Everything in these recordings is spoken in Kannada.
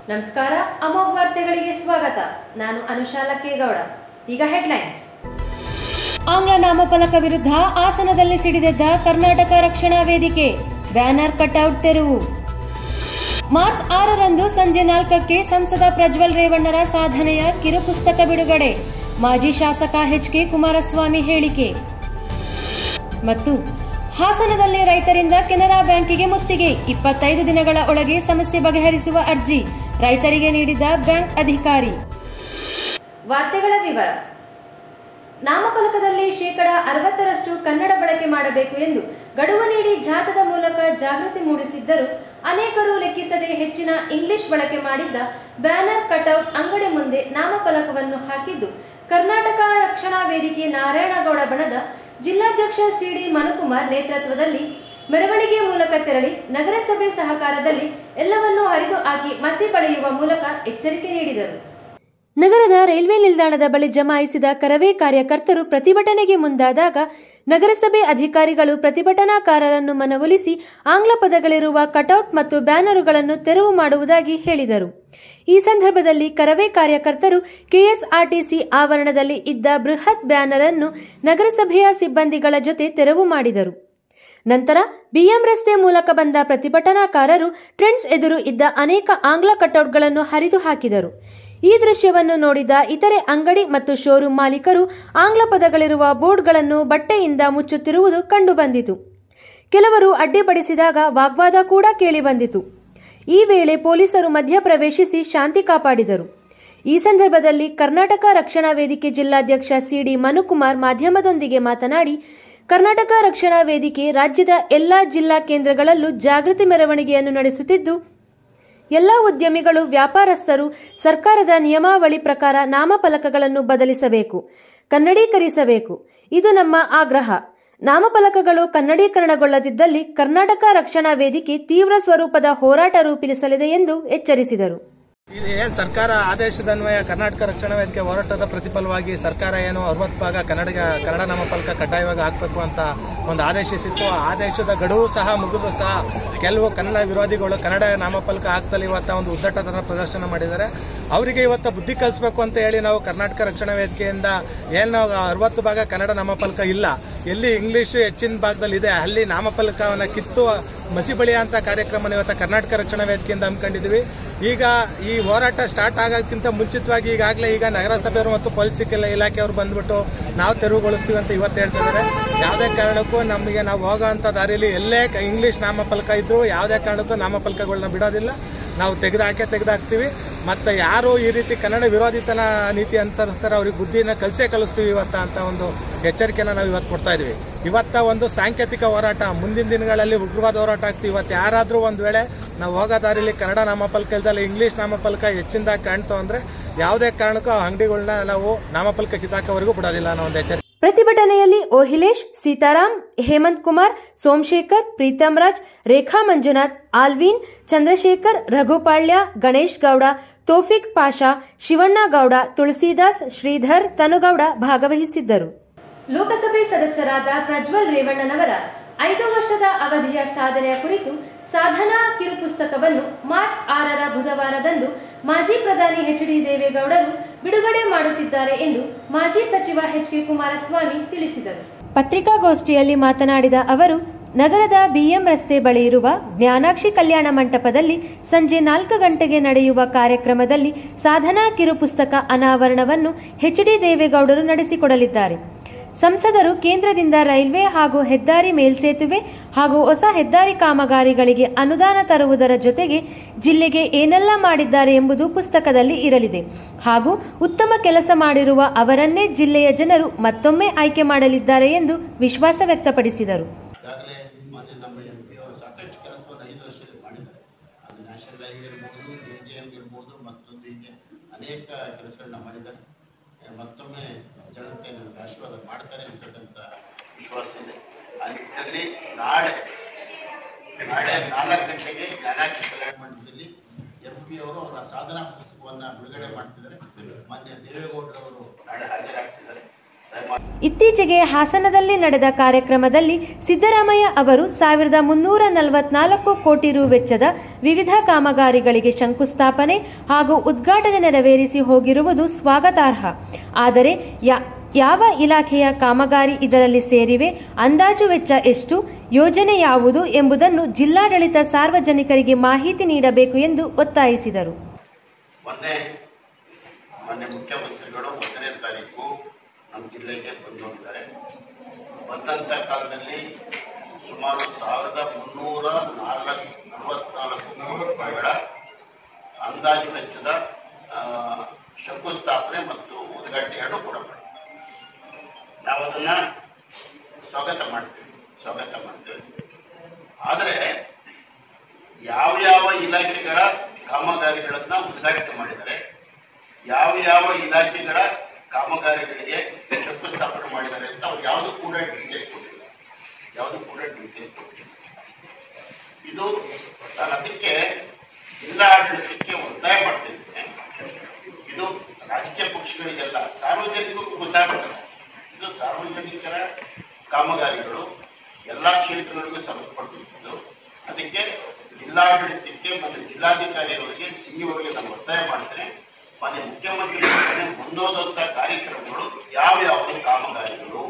ನಮಸ್ಕಾರ ಅಮೋಘ್ ವಾರ್ತೆಗಳಿಗೆ ಸ್ವಾಗತ ನಾನು ಅನುಶಾಲ ಕೇಗೌಡ ಈಗ ಹೆಡ್ಲೈನ್ಸ್ ಆಂಗ್ಲ ನಾಮಫಲಕ ವಿರುದ್ಧ ಹಾಸನದಲ್ಲಿ ಸಿಡಿದೆದ್ದ ಕರ್ನಾಟಕ ರಕ್ಷಣಾ ವೇದಿಕೆ ಬ್ಯಾನರ್ ಕಟ್ಔಟ್ ತೆರವು ಮಾರ್ಚ್ ಆರರಂದು ಸಂಜೆ ನಾಲ್ಕಕ್ಕೆ ಸಂಸದ ಪ್ರಜ್ವಲ್ ರೇವಣ್ಣರ ಸಾಧನೆಯ ಕಿರುಪುಸ್ತಕ ಬಿಡುಗಡೆ ಮಾಜಿ ಶಾಸಕ ಎಚ್ ಕೆ ಕುಮಾರಸ್ವಾಮಿ ಹೇಳಿಕೆ ಮತ್ತು ಹಾಸನದಲ್ಲಿ ರೈತರಿಂದ ಕೆನರಾ ಬ್ಯಾಂಕಿಗೆ ಮುತ್ತಿಗೆ ಇಪ್ಪತ್ತೈದು ದಿನಗಳ ಒಳಗೆ ಸಮಸ್ಯೆ ಬಗೆಹರಿಸುವ ಅರ್ಜಿ ರೈತರಿಗೆ ನೀಡಿದ ಬ್ಯಾಂಕ್ ಅಧಿಕಾರಿ ವಾರ್ತೆಗಳ ವಿವರ ನಾಮಫಲಕದಲ್ಲಿ ಶೇಕಡ ಅರವತ್ತರಷ್ಟು ಕನ್ನಡ ಬಳಕೆ ಮಾಡಬೇಕು ಎಂದು ಗಡುವು ನೀಡಿ ಜಾಥದ ಮೂಲಕ ಜಾಗೃತಿ ಮೂಡಿಸಿದ್ದರೂ ಅನೇಕರು ಲೆಕ್ಕಿಸದೆ ಹೆಚ್ಚಿನ ಇಂಗ್ಲಿಷ್ ಬಳಕೆ ಮಾಡಿದ್ದ ಬ್ಯಾನರ್ ಕಟೌಟ್ ಅಂಗಡಿ ಮುಂದೆ ನಾಮಫಲಕವನ್ನು ಹಾಕಿದ್ದು ಕರ್ನಾಟಕ ರಕ್ಷಣಾ ವೇದಿಕೆ ನಾರಾಯಣಗೌಡ ಬಣದ ಜಿಲ್ಲಾಧ್ಯಕ್ಷ ಸಿಡಿ ಮನುಕುಮಾರ್ ನೇತೃತ್ವದಲ್ಲಿ ಮೆರವಣಿಗೆ ಮೂಲಕ ತೆರಳಿ ನಗರಸಭೆ ಸಹಕಾರದಲ್ಲಿ ಎಲ್ಲವನ್ನೂ ಹರಿದು ಹಾಕಿ ಮಸಿ ಪಡೆಯುವ ಮೂಲಕ ಎಚ್ಚರಿಕೆ ನೀಡಿದರು ನಗರದ ರೈಲ್ವೆ ನಿಲ್ದಾಣದ ಬಳಿ ಜಮಾಯಿಸಿದ ಕರವೇ ಕಾರ್ಯಕರ್ತರು ಪ್ರತಿಭಟನೆಗೆ ಮುಂದಾದಾಗ ನಗರಸಭೆ ಅಧಿಕಾರಿಗಳು ಪ್ರತಿಭಟನಾಕಾರರನ್ನು ಮನವೊಲಿಸಿ ಆಂಗ್ಲ ಪದಗಳಿರುವ ಕಟೌಟ್ ಮತ್ತು ಬ್ಯಾನರುಗಳನ್ನು ತೆರವು ಮಾಡುವುದಾಗಿ ಹೇಳಿದರು ಈ ಸಂದರ್ಭದಲ್ಲಿ ಕರವೇ ಕಾರ್ಯಕರ್ತರು ಕೆಎಸ್ಆರ್ಟಿಸಿ ಆವರಣದಲ್ಲಿ ಇದ್ದ ಬೃಹತ್ ಬ್ಯಾನರ್ ಅನ್ನು ನಗರಸಭೆಯ ಸಿಬ್ಬಂದಿಗಳ ಜೊತೆ ತೆರವು ಮಾಡಿದರು ನಂತರ ಬಿಎಂ ರಸ್ತೆ ಮೂಲಕ ಬಂದ ಪ್ರತಿಭಟನಾಕಾರರು ಟ್ರೆಂಡ್ಸ್ ಎದುರು ಇದ್ದ ಅನೇಕ ಆಂಗ್ಲ ಕಟೌಟ್ಗಳನ್ನು ಹರಿದು ಹಾಕಿದರು ಈ ದೃಶ್ಯವನ್ನು ನೋಡಿದ ಇತರೆ ಅಂಗಡಿ ಮತ್ತು ಶೋರೂಂ ಮಾಲೀಕರು ಆಂಗ್ಲ ಪದಗಳಿರುವ ಬೋರ್ಡ್ಗಳನ್ನು ಬಟ್ಟೆಯಿಂದ ಮುಚ್ಚುತ್ತಿರುವುದು ಕಂಡುಬಂದಿತು ಕೆಲವರು ಅಡ್ಡಿಪಡಿಸಿದಾಗ ವಾಗ್ವಾದ ಕೂಡ ಕೇಳಿಬಂದಿತು ಈ ವೇಳೆ ಪೊಲೀಸರು ಮಧ್ಯಪ್ರವೇಶಿಸಿ ಶಾಂತಿ ಕಾಪಾಡಿದರು ಈ ಸಂದರ್ಭದಲ್ಲಿ ಕರ್ನಾಟಕ ರಕ್ಷಣಾ ವೇದಿಕೆ ಜಿಲ್ಲಾಧ್ಯಕ್ಷ ಸಿಡಿ ಮನುಕುಮಾರ್ ಮಾಧ್ಯಮದೊಂದಿಗೆ ಮಾತನಾಡಿ ಕರ್ನಾಟಕ ರಕ್ಷಣಾ ವೇದಿಕೆ ರಾಜ್ಯದ ಎಲ್ಲಾ ಜಿಲ್ಲಾ ಕೇಂದ್ರಗಳಲ್ಲೂ ಜಾಗೃತಿ ಮೆರವಣಿಗೆಯನ್ನು ನಡೆಸುತ್ತಿದ್ದು ಎಲ್ಲ ಉದ್ಯಮಿಗಳು ವ್ಯಾಪಾರಸ್ಥರು ಸರ್ಕಾರದ ನಿಯಮಾವಳಿ ಪ್ರಕಾರ ನಾಮಫಲಕಗಳನ್ನು ಬದಲಿಸಬೇಕು ಕನ್ನಡೀಕರಿಸಬೇಕು ಇದು ನಮ್ಮ ಆಗ್ರಹ ನಾಮಫಲಕಗಳು ಕನ್ನಡೀಕರಣಗೊಳ್ಳದಿದ್ದಲ್ಲಿ ಕರ್ನಾಟಕ ರಕ್ಷಣಾ ವೇದಿಕೆ ತೀವ್ರ ಸ್ವರೂಪದ ಹೋರಾಟ ರೂಪಿಸಲಿದೆ ಎಂದು ಎಚ್ಚರಿಸಿದರು ಇದು ಏನ್ ಸರ್ಕಾರ ಆದೇಶದನ್ವಯ ಕರ್ನಾಟಕ ರಕ್ಷಣಾ ವೇದಿಕೆ ಹೋರಾಟದ ಪ್ರತಿಫಲವಾಗಿ ಸರ್ಕಾರ ಏನು ಅರವತ್ತು ಭಾಗ ಕನ್ನಡ ಕನ್ನಡ ನಾಮಫಲಕ ಕಡ್ಡಾಯವಾಗಿ ಹಾಕಬೇಕು ಅಂತ ಒಂದು ಆದೇಶಿಸಿತ್ತು ಆ ಆದೇಶದ ಗಡುವು ಸಹ ಮುಗಿದ್ರು ಸಹ ಕೆಲವು ಕನ್ನಡ ವಿರೋಧಿಗಳು ಕನ್ನಡ ನಾಮಫಲಕ ಹಾಕ್ತಲ್ಲಿ ಇವತ್ತ ಒಂದು ಉದ್ದಟತನ ಪ್ರದರ್ಶನ ಮಾಡಿದ್ದಾರೆ ಅವರಿಗೆ ಇವತ್ತು ಬುದ್ಧಿ ಕಲಿಸ್ಬೇಕು ಅಂತ ಹೇಳಿ ನಾವು ಕರ್ನಾಟಕ ರಕ್ಷಣಾ ವೇದಿಕೆಯಿಂದ ಏನು ಅರವತ್ತು ಭಾಗ ಕನ್ನಡ ನಾಮಫಲಕ ಇಲ್ಲ ಎಲ್ಲಿ ಇಂಗ್ಲಿಷ್ ಹೆಚ್ಚಿನ ಭಾಗದಲ್ಲಿ ಇದೆ ಅಲ್ಲಿ ನಾಮಫಲಕವನ್ನು ಕಿತ್ತು ಮಸಿ ಬಳಿಯುವಂಥ ಕಾರ್ಯಕ್ರಮ ಇವತ್ತು ಕರ್ನಾಟಕ ರಕ್ಷಣಾ ವೇದಿಕೆಯಿಂದ ಹಮ್ಮಿಕೊಂಡಿದ್ವಿ ಈಗ ಈ ಹೋರಾಟ ಸ್ಟಾರ್ಟ್ ಆಗೋದಕ್ಕಿಂತ ಮುಂಚಿತವಾಗಿ ಈಗಾಗಲೇ ಈಗ ನಗರಸಭೆಯವರು ಮತ್ತು ಪೊಲೀಸ್ ಇಲಾಖೆಯವರು ಬಂದ್ಬಿಟ್ಟು ನಾವು ತೆರವುಗೊಳಿಸ್ತೀವಿ ಅಂತ ಇವತ್ತು ಹೇಳ್ತಾ ಇದ್ದಾರೆ ಯಾವುದೇ ಕಾರಣಕ್ಕೂ ನಮಗೆ ನಾವು ಹೋಗೋವಂಥ ದಾರಿಯಲ್ಲಿ ಎಲ್ಲೇ ಕ- ಇಂಗ್ಲಿಷ್ ನಾಮಫಲಕ ಇದ್ದರೂ ಯಾವುದೇ ಕಾರಣಕ್ಕೂ ನಾಮಫಲಕಗಳನ್ನ ಬಿಡೋದಿಲ್ಲ ನಾವು ತೆಗೆದಾಕೆ ತೆಗೆದಾಕ್ತೀವಿ ಮತ್ತು ಯಾರು ಈ ರೀತಿ ಕನ್ನಡ ವಿರೋಧಿತನ ನೀತಿ ಅನುಸರಿಸ್ತಾರೆ ಅವ್ರಿಗೆ ಬುದ್ಧಿನ ಕಲಿಸೇ ಕಲಿಸ್ತೀವಿ ಇವತ್ತ ಅಂತ ಒಂದು ಎಚ್ಚರಿಕೆನ ನಾವು ಇವತ್ತು ಕೊಡ್ತಾ ಇದೀವಿ ಇವತ್ತ ಒಂದು ಸಾಂಕೇತಿಕ ಹೋರಾಟ ಮುಂದಿನ ದಿನಗಳಲ್ಲಿ ಉಗ್ರವಾದ ಹೋರಾಟ ಆಗ್ತೀವಿ ಇವತ್ತು ಯಾರಾದರೂ ಒಂದು ವೇಳೆ ನಾವು ಹೋಗೋ ದಾರಿಲಿ ಕನ್ನಡ ನಾಮಫಲಕ ಇಲ್ದಲ್ಲ ಇಂಗ್ಲೀಷ್ ನಾಮಫಲಕ ಹೆಚ್ಚಿನದಾಗಿ ಕಾಣ್ತು ಅಂದರೆ ಯಾವುದೇ ಕಾರಣಕ್ಕೂ ಆ ಅಂಗಡಿಗಳನ್ನ ನಾವು ನಾಮಫಲಕ ಕಿತ್ತಾಕೋವರೆಗೂ ಬಿಡೋದಿಲ್ಲ ಅನ್ನೋ ಒಂದು ಎಚ್ಚರಿಕೆ ಪ್ರತಿಭಟನೆಯಲ್ಲಿ ಓಹಿಲೇಶ್ ಸೀತಾರಾಮ್ ಹೇಮಂತ್ ಕುಮಾರ್ ಸೋಮಶೇಖರ್ ಪ್ರೀತಮ್ ರಾಜ್ ರೇಖಾ ಮಂಜುನಾಥ್ ಆಲ್ವೀನ್ ಚಂದ್ರಶೇಖರ್ ರಘುಪಾಳ್ಯ ಗಣೇಶ್ ಗೌಡ ತೋಫಿಕ್ ಪಾಷಾ ಶಿವಣ್ಣ ಗೌಡ ತುಳಸಿದಾಸ್ ಶ್ರೀಧರ್ ತನುಗೌಡ ಭಾಗವಹಿಸಿದ್ದರು ಲೋಕಸಭೆ ಸದಸ್ಯರಾದ ಪ್ರಜ್ವಲ್ ರೇವಣ್ಣನವರ ಐದು ವರ್ಷದ ಅವಧಿಯ ಸಾಧನೆಯ ಕುರಿತು ಸಾಧನಾ ಕಿರುಪುಸ್ತಕವನ್ನು ಮಾರ್ಚ್ ಆರರ ಬುಧವಾರದಂದು ಮಾಜಿ ಪ್ರಧಾನಿ ಎಚ್ ಡಿ ದೇವೇಗೌಡರು ಬಿಡುಗಡೆ ಮಾಡುತ್ತಿದ್ದಾರೆ ಎಂದು ಮಾಜಿ ಸಚಿವ ಎಚ್ ಕೆ ಕುಮಾರಸ್ವಾಮಿ ತಿಳಿಸಿದರು ಪತ್ರಿಕಾಗೋಷ್ಠಿಯಲ್ಲಿ ಮಾತನಾಡಿದ ಅವರು ನಗರದ ಬಿಎಂ ರಸ್ತೆ ಬಳಿ ಇರುವ ಜ್ಞಾನಾಕ್ಷಿ ಕಲ್ಯಾಣ ಮಂಟಪದಲ್ಲಿ ಸಂಜೆ ನಾಲ್ಕು ಗಂಟೆಗೆ ನಡೆಯುವ ಕಾರ್ಯಕ್ರಮದಲ್ಲಿ ಸಾಧನಾ ಕಿರುಪುಸ್ತಕ ಅನಾವರಣವನ್ನು ಎಚ್ ಡಿ ದೇವೇಗೌಡರು ನಡೆಸಿಕೊಡಲಿದ್ದಾರೆ ಸಂಸದರು ಕೇಂದ್ರದಿಂದ ರೈಲ್ವೆ ಹಾಗೂ ಹೆದ್ದಾರಿ ಮೇಲ್ಸೇತುವೆ ಹಾಗೂ ಹೊಸ ಹೆದ್ದಾರಿ ಕಾಮಗಾರಿಗಳಿಗೆ ಅನುದಾನ ತರುವುದರ ಜೊತೆಗೆ ಜಿಲ್ಲೆಗೆ ಏನೆಲ್ಲ ಮಾಡಿದ್ದಾರೆ ಎಂಬುದು ಪುಸ್ತಕದಲ್ಲಿ ಇರಲಿದೆ ಹಾಗೂ ಉತ್ತಮ ಕೆಲಸ ಮಾಡಿರುವ ಅವರನ್ನೇ ಜಿಲ್ಲೆಯ ಜನರು ಮತ್ತೊಮ್ಮೆ ಆಯ್ಕೆ ಮಾಡಲಿದ್ದಾರೆ ಎಂದು ವಿಶ್ವಾಸ ವ್ಯಕ್ತಪಡಿಸಿದರು ಈಗಾಗಲೇ ಮಾನ್ಯ ನಮ್ಮ ಎಂ ಪಿ ಅವರು ಸಾಕಷ್ಟು ಕೆಲಸವನ್ನು ಐದು ವರ್ಷದಲ್ಲಿ ಮಾಡಿದ್ದಾರೆ ಅದು ನ್ಯಾಷನಲ್ ಹೈವೇ ಇರ್ಬೋದು ಜೆ ಜೆ ಎಮ್ ಇರ್ಬೋದು ಮತ್ತೊಂದು ಹೀಗೆ ಅನೇಕ ಕೆಲಸಗಳನ್ನ ಮಾಡಿದ್ದಾರೆ ಏ, ಮತ್ತೊಮ್ಮೆ ಜನತೆ ನಮಗೆ ಆಶೀರ್ವಾದ ಮಾಡ್ತಾರೆ ಅಂತಕ್ಕಂಥ ವಿಶ್ವಾಸ ಇದೆ ಆ ನಿಟ್ಟಿನಲ್ಲಿ ನಾಳೆ ನಾಳೆ ನಾಲ್ಕು ಗಂಟೆಗೆ ಜ್ಞಾನಾಕ್ಷಿ ಕಲ್ಯಾಣ ಮಂಟಪದಲ್ಲಿ ಎಂ ಪಿ ಅವರು ಅವರ ಸಾಧನಾ ಪುಸ್ತಕವನ್ನು ಬಿಡುಗಡೆ ಮಾಡ್ತಿದ್ದಾರೆ ಮಾನ್ಯ ದೇವೇಗೌಡರವರು ನಾಳೆ ಹಾಜರಾಗ್ತಿದ್ದಾರೆ ಇತ್ತೀಚೆಗೆ ಹಾಸನದಲ್ಲಿ ನಡೆದ ಕಾರ್ಯಕ್ರಮದಲ್ಲಿ ಸಿದ್ದರಾಮಯ್ಯ ಅವರು ಸಾವಿರದ ಮುನ್ನೂರ ನಲವತ್ನಾಲ್ಕು ಕೋಟಿ ರು ವೆಚ್ಚದ ವಿವಿಧ ಕಾಮಗಾರಿಗಳಿಗೆ ಶಂಕುಸ್ಥಾಪನೆ ಹಾಗೂ ಉದ್ಘಾಟನೆ ನೆರವೇರಿಸಿ ಹೋಗಿರುವುದು ಸ್ವಾಗತಾರ್ಹ ಆದರೆ ಯಾ- ಯಾವ ಇಲಾಖೆಯ ಕಾಮಗಾರಿ ಇದರಲ್ಲಿ ಸೇರಿವೆ ಅಂದಾಜು ವೆಚ್ಚ ಎಷ್ಟು ಯೋಜನೆ ಯಾವುದು ಎಂಬುದನ್ನು ಜಿಲ್ಲಾಡಳಿತ ಸಾರ್ವಜನಿಕರಿಗೆ ಮಾಹಿತಿ ನೀಡಬೇಕು ಎಂದು ಒತ್ತಾಯಿಸಿದರು ಮೊನ್ನೆ ಮೊನ್ನೆ ಮುಖ್ಯಮಂತ್ರಿಗಳು ಒಂದನೇ ತಾರೀಕು ನಮ್ಮ ಜಿಲ್ಲೆಗೆ ಬಂದು ಹೋಗಿದ್ದಾರೆ ಬಂದಂಥ ಕಾಲದಲ್ಲಿ ಸುಮಾರು ಸಾವಿರದ ಮುನ್ನೂರ ನಾಲ್ಕು ನಲವತ್ನಾಲ್ಕು ಕೋಟಿ ರೂಪಾಯಿಗಳ ಅಂದಾಜು ವೆಚ್ಚದ ಆ, ಶಂಕುಸ್ಥಾಪನೆ ಮತ್ತು ಉದ್ಘಾಟನೆ ಎರಡು ಕೂಡ ಮಾಡಿದೆ. ನಾವು ಅದನ್ನ ಸ್ವಾಗತ ಮಾಡ್ತೀವಿ ಸ್ವಾಗತ ಮಾಡ್ತೇವೆ ಆದರೆ ಯಾವ ಯಾವ ಇಲಾಖೆಗಳ ಕಾಮಗಾರಿಗಳನ್ನ ಉದ್ಘಾಟನೆ ಮಾಡಿದ್ದಾರೆ ಯಾವ ಯಾವ ಇಲಾಖೆಗಳ ಕಾಮಗಾರಿಗಳಿಗೆ ಶಂಕುಸ್ಥಾಪನೆ ಮಾಡಿದ್ದಾರೆ ಅಂತ ಅವ್ರು ಯಾವುದು ಕೂಡ ಡೀಟೇಲ್ ಕೊಟ್ಟಿಲ್ಲ ಯಾವುದು ಕೂಡ ಡೀಟೇಲ್ ಕೊಟ್ಟಿಲ್ಲ ಇದು ನಾನು ಅದಕ್ಕೆ ಜಿಲ್ಲಾ ಆಡಳಿತಕ್ಕೆ ಒತ್ತಾಯ ಮಾಡ್ತಿದ್ದೇನೆ ಇದು ರಾಜಕೀಯ ಪಕ್ಷಗಳಿಗೆಲ್ಲ ಸಾರ್ವಜನಿಕರಿಗೂ ಗೊತ್ತಾಗಬೇಕಲ್ಲ ಇದು ಸಾರ್ವಜನಿಕರ ಕಾಮಗಾರಿಗಳು ಎಲ್ಲ ಕ್ಷೇತ್ರಗಳಿಗೂ ಸಂಬಂಧಪಟ್ಟಿದ್ದು ಅದಕ್ಕೆ ಜಿಲ್ಲಾಡಳಿತಕ್ಕೆ ಮತ್ತು ಜಿಲ್ಲಾಧಿಕಾರಿ ಅವರಿಗೆ ಸಿ ಅವರಿಗೆ ನಾನು ಒತ್ತಾಯ ಮಾಡ್ತೇನೆ ಮಾನ್ಯ ಮುಖ್ಯಮಂತ್ರಿ ಮುಂದೋದಂಥ ಕಾರ್ಯಕ್ರಮಗಳು ಯಾವ ಯಾವ ಕಾಮಗಾರಿಗಳು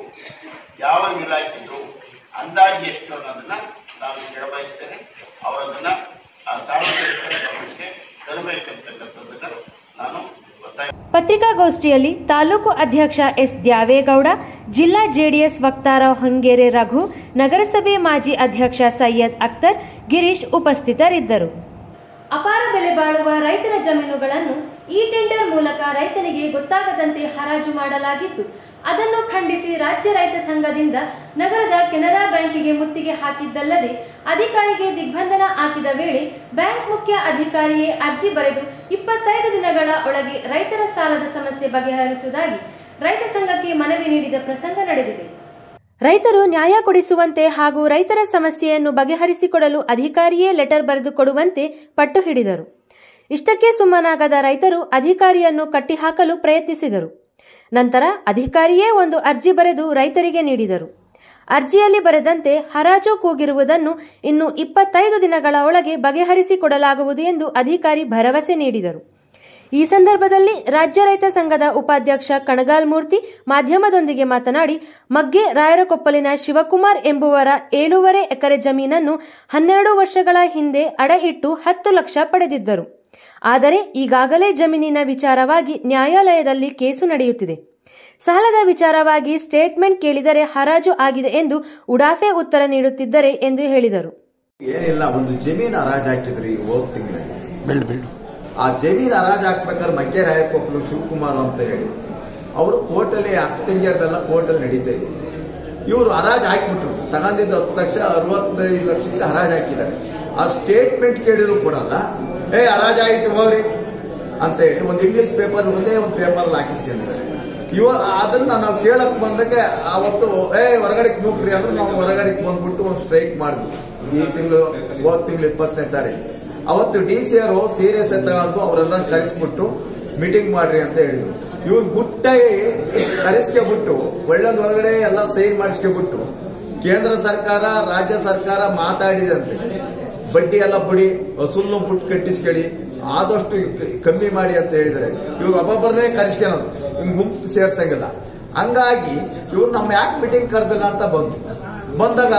ಯಾವ ಇಲಾಖೆಗಳು ಅಂದಾಜು ಎಷ್ಟು ಅನ್ನೋದನ್ನ ನಾನು ಕೇಳಬಯಸ್ತೇನೆ ಅವರದನ್ನ ಆ ಸಾರ್ವಜನಿಕರ ಗಮನಕ್ಕೆ ತರಬೇಕಂತಕ್ಕಂಥದ್ದನ್ನ ನಾನು ಒತ್ತಾಯ ಪತ್ರಿಕಾಗೋಷ್ಠಿಯಲ್ಲಿ ತಾಲೂಕು ಅಧ್ಯಕ್ಷ ಎಸ್ ದ್ಯಾವೇಗೌಡ ಜಿಲ್ಲಾ ಜೆಡಿಎಸ್ ವಕ್ತಾರ ಹೊಂಗೇರೆ ರಘು ನಗರಸಭೆ ಮಾಜಿ ಅಧ್ಯಕ್ಷ ಸೈಯದ್ ಅಖ್ತರ್ ಗಿರೀಶ್ ಉಪಸ್ಥಿತರಿದ್ದರು ಅಪಾರ ಬೆಲೆ ಬಾಳುವ ರೈತರ ಜಮೀನುಗಳನ್ನು ಈ ಟೆಂಡರ್ ಮೂಲಕ ರೈತನಿಗೆ ಗೊತ್ತಾಗದಂತೆ ಹರಾಜು ಮಾಡಲಾಗಿದ್ದು ಅದನ್ನು ಖಂಡಿಸಿ ರಾಜ್ಯ ರೈತ ಸಂಘದಿಂದ ನಗರದ ಕೆನರಾ ಬ್ಯಾಂಕಿಗೆ ಮುತ್ತಿಗೆ ಹಾಕಿದ್ದಲ್ಲದೆ ಅಧಿಕಾರಿಗೆ ದಿಗ್ಬಂಧನ ಹಾಕಿದ ವೇಳೆ ಬ್ಯಾಂಕ್ ಮುಖ್ಯ ಅಧಿಕಾರಿಯೇ ಅರ್ಜಿ ಬರೆದು ಇಪ್ಪತ್ತೈದು ದಿನಗಳ ಒಳಗೆ ರೈತರ ಸಾಲದ ಸಮಸ್ಯೆ ಬಗೆಹರಿಸುವುದಾಗಿ ರೈತ ಸಂಘಕ್ಕೆ ಮನವಿ ನೀಡಿದ ಪ್ರಸಂಗ ನಡೆದಿದೆ ರೈತರು ನ್ಯಾಯ ಕೊಡಿಸುವಂತೆ ಹಾಗೂ ರೈತರ ಸಮಸ್ಯೆಯನ್ನು ಬಗೆಹರಿಸಿಕೊಡಲು ಅಧಿಕಾರಿಯೇ ಲೆಟರ್ ಬರೆದು ಕೊಡುವಂತೆ ಪಟ್ಟು ಹಿಡಿದರು ಇಷ್ಟಕ್ಕೆ ಸುಮ್ಮನಾಗದ ರೈತರು ಅಧಿಕಾರಿಯನ್ನು ಕಟ್ಟಿಹಾಕಲು ಪ್ರಯತ್ನಿಸಿದರು ನಂತರ ಅಧಿಕಾರಿಯೇ ಒಂದು ಅರ್ಜಿ ಬರೆದು ರೈತರಿಗೆ ನೀಡಿದರು ಅರ್ಜಿಯಲ್ಲಿ ಬರೆದಂತೆ ಹರಾಜು ಕೂಗಿರುವುದನ್ನು ಇನ್ನು ಇಪ್ಪತ್ತೈದು ದಿನಗಳ ಒಳಗೆ ಬಗೆಹರಿಸಿಕೊಡಲಾಗುವುದು ಎಂದು ಅಧಿಕಾರಿ ಭರವಸೆ ನೀಡಿದರು ಈ ಸಂದರ್ಭದಲ್ಲಿ ರಾಜ್ಯ ರೈತ ಸಂಘದ ಉಪಾಧ್ಯಕ್ಷ ಕಣಗಾಲ್ ಮೂರ್ತಿ ಮಾಧ್ಯಮದೊಂದಿಗೆ ಮಾತನಾಡಿ ಮಗ್ಗೆ ರಾಯರಕೊಪ್ಪಲಿನ ಶಿವಕುಮಾರ್ ಎಂಬುವರ ಏಳೂವರೆ ಎಕರೆ ಜಮೀನನ್ನು ಹನ್ನೆರಡು ವರ್ಷಗಳ ಹಿಂದೆ ಅಡ ಇಟ್ಟು ಹತ್ತು ಲಕ್ಷ ಪಡೆದಿದ್ದರು ಆದರೆ ಈಗಾಗಲೇ ಜಮೀನಿನ ವಿಚಾರವಾಗಿ ನ್ಯಾಯಾಲಯದಲ್ಲಿ ಕೇಸು ನಡೆಯುತ್ತಿದೆ ಸಾಲದ ವಿಚಾರವಾಗಿ ಸ್ಟೇಟ್ಮೆಂಟ್ ಕೇಳಿದರೆ ಹರಾಜು ಆಗಿದೆ ಎಂದು ಉಡಾಫೆ ಉತ್ತರ ನೀಡುತ್ತಿದ್ದರೆ ಎಂದು ಹೇಳಿದರು ಏನಿಲ್ಲ ಒಂದು ಜಮೀನ್ ಹರಾಜ್ ಹಾಕಿದ್ರಿ ಹೋಗ್ ತಿಂಗಳಲ್ಲಿ ಆ ಜಮೀನ್ ಹರಾಜ್ ಹಾಕ್ಬೇಕಾದ್ರೆ ಮಗ್ಗೆ ರಾಯಕೊಪ್ಪಲು ಶಿವಕುಮಾರ್ ಅಂತ ಹೇಳಿ ಅವರು ಕೋರ್ಟಲ್ಲಿ ಅಕ್ಕಂಗಿಯರ್ದೆಲ್ಲ ಕೋರ್ಟಲ್ಲಿ ನಡೀತಾ ಇತ್ತು ಇವರು ಹರಾಜ್ ಹಾಕ್ಬಿಟ್ರು ತಗೊಂಡಿದ್ದು ಹತ್ತು ಲಕ್ಷ ಅರವತ್ತೈದು ಲಕ್ಷಕ್ಕೆ ಹರಾಜ್ ಹಾಕಿದ್ದಾರೆ ಆ ಸ್ಟೇಟ್ಮೆಂಟ್ ಕೇಳಿದ್ರು ಕೊಡಲ್ಲ ಏ ಹರಾಜ್ ಆಯ್ತು ಹೋಗ್ರಿ ಅಂತ ಹೇಳಿ ಒಂದು ಇಂಗ್ಲಿಷ್ ಪೇಪರ್ ಒಂದೇ ಒಂದು ಪೇಪರ್ ಹಾಕಿಸ್ಕೊಂಡಿದ್ದಾರೆ ಇವ ಅದನ್ನ ನಾವು ಕೇಳಕ್ ಬಂದಾಗ ಅವತ್ತು ಏ ಹೊರಗಡೆಗೆ ನೂಕ್ರಿ ಅಂದ್ರೆ ನಾವು ಹೊರಗಡೆಗೆ ಬಂದ್ಬಿಟ್ಟು ಒಂದು ಸ್ಟ್ರೈಕ್ ಮಾಡಿದ್ವಿ ಈ ತಿಂಗಳು ಹೋದ್ ತಿಂಗಳು ಇಪ್ಪತ್ತನೇ ತಾರೀಕು ಅವತ್ತು ಡಿ ಸಿ ಅವರು ಸೀರಿಯಸ್ ತಗೊಂಡು ಅವರೆಲ್ಲ ಕರೆಸ್ಬಿಟ್ಟು ಮೀಟಿಂಗ್ ಮಾಡ್ರಿ ಅಂತ ಹೇಳಿದ್ರು ಇವ್ರು ಗುಟ್ಟಾಗಿ ಕರೆಸ್ಕೊಬಿಟ್ಟು ಒಳ್ಳೊಂದ್ ಒಳಗಡೆ ಎಲ್ಲ ಸೈನ್ ಮಾಡಿಸ್ಕೊಬಿಟ್ಟು ಕೇಂದ್ರ ಸರ್ಕಾರ ರಾಜ್ಯ ಸರ್ಕಾರ ಮಾತಾಡಿದಂತೆ ಬಡ್ಡಿ ಎಲ್ಲ ಬಿಡಿ ವಸೂಲ್ನು ಬಿಟ್ಟು ಕಟ್ಟಿಸ್ಕೊಳ್ಳಿ ಆದಷ್ಟು ಕಮ್ಮಿ ಮಾಡಿ ಅಂತ ಹೇಳಿದರೆ ಇವ್ರು ಒಬ್ಬೊಬ್ಬರನ್ನೇ ಕರೆಸ್ಕೊಳ್ಳೋದು ಹಿಂಗ್ ಗುಂಪು ಸೇರ್ಸಂಗಿಲ್ಲ ಹಂಗಾಗಿ ಇವ್ರು ನಮ್ಮ ಯಾಕೆ ಮೀಟಿಂಗ್ ಕರೆದಿಲ್ಲ ಅಂತ ಬಂತು ಬಂದಾಗ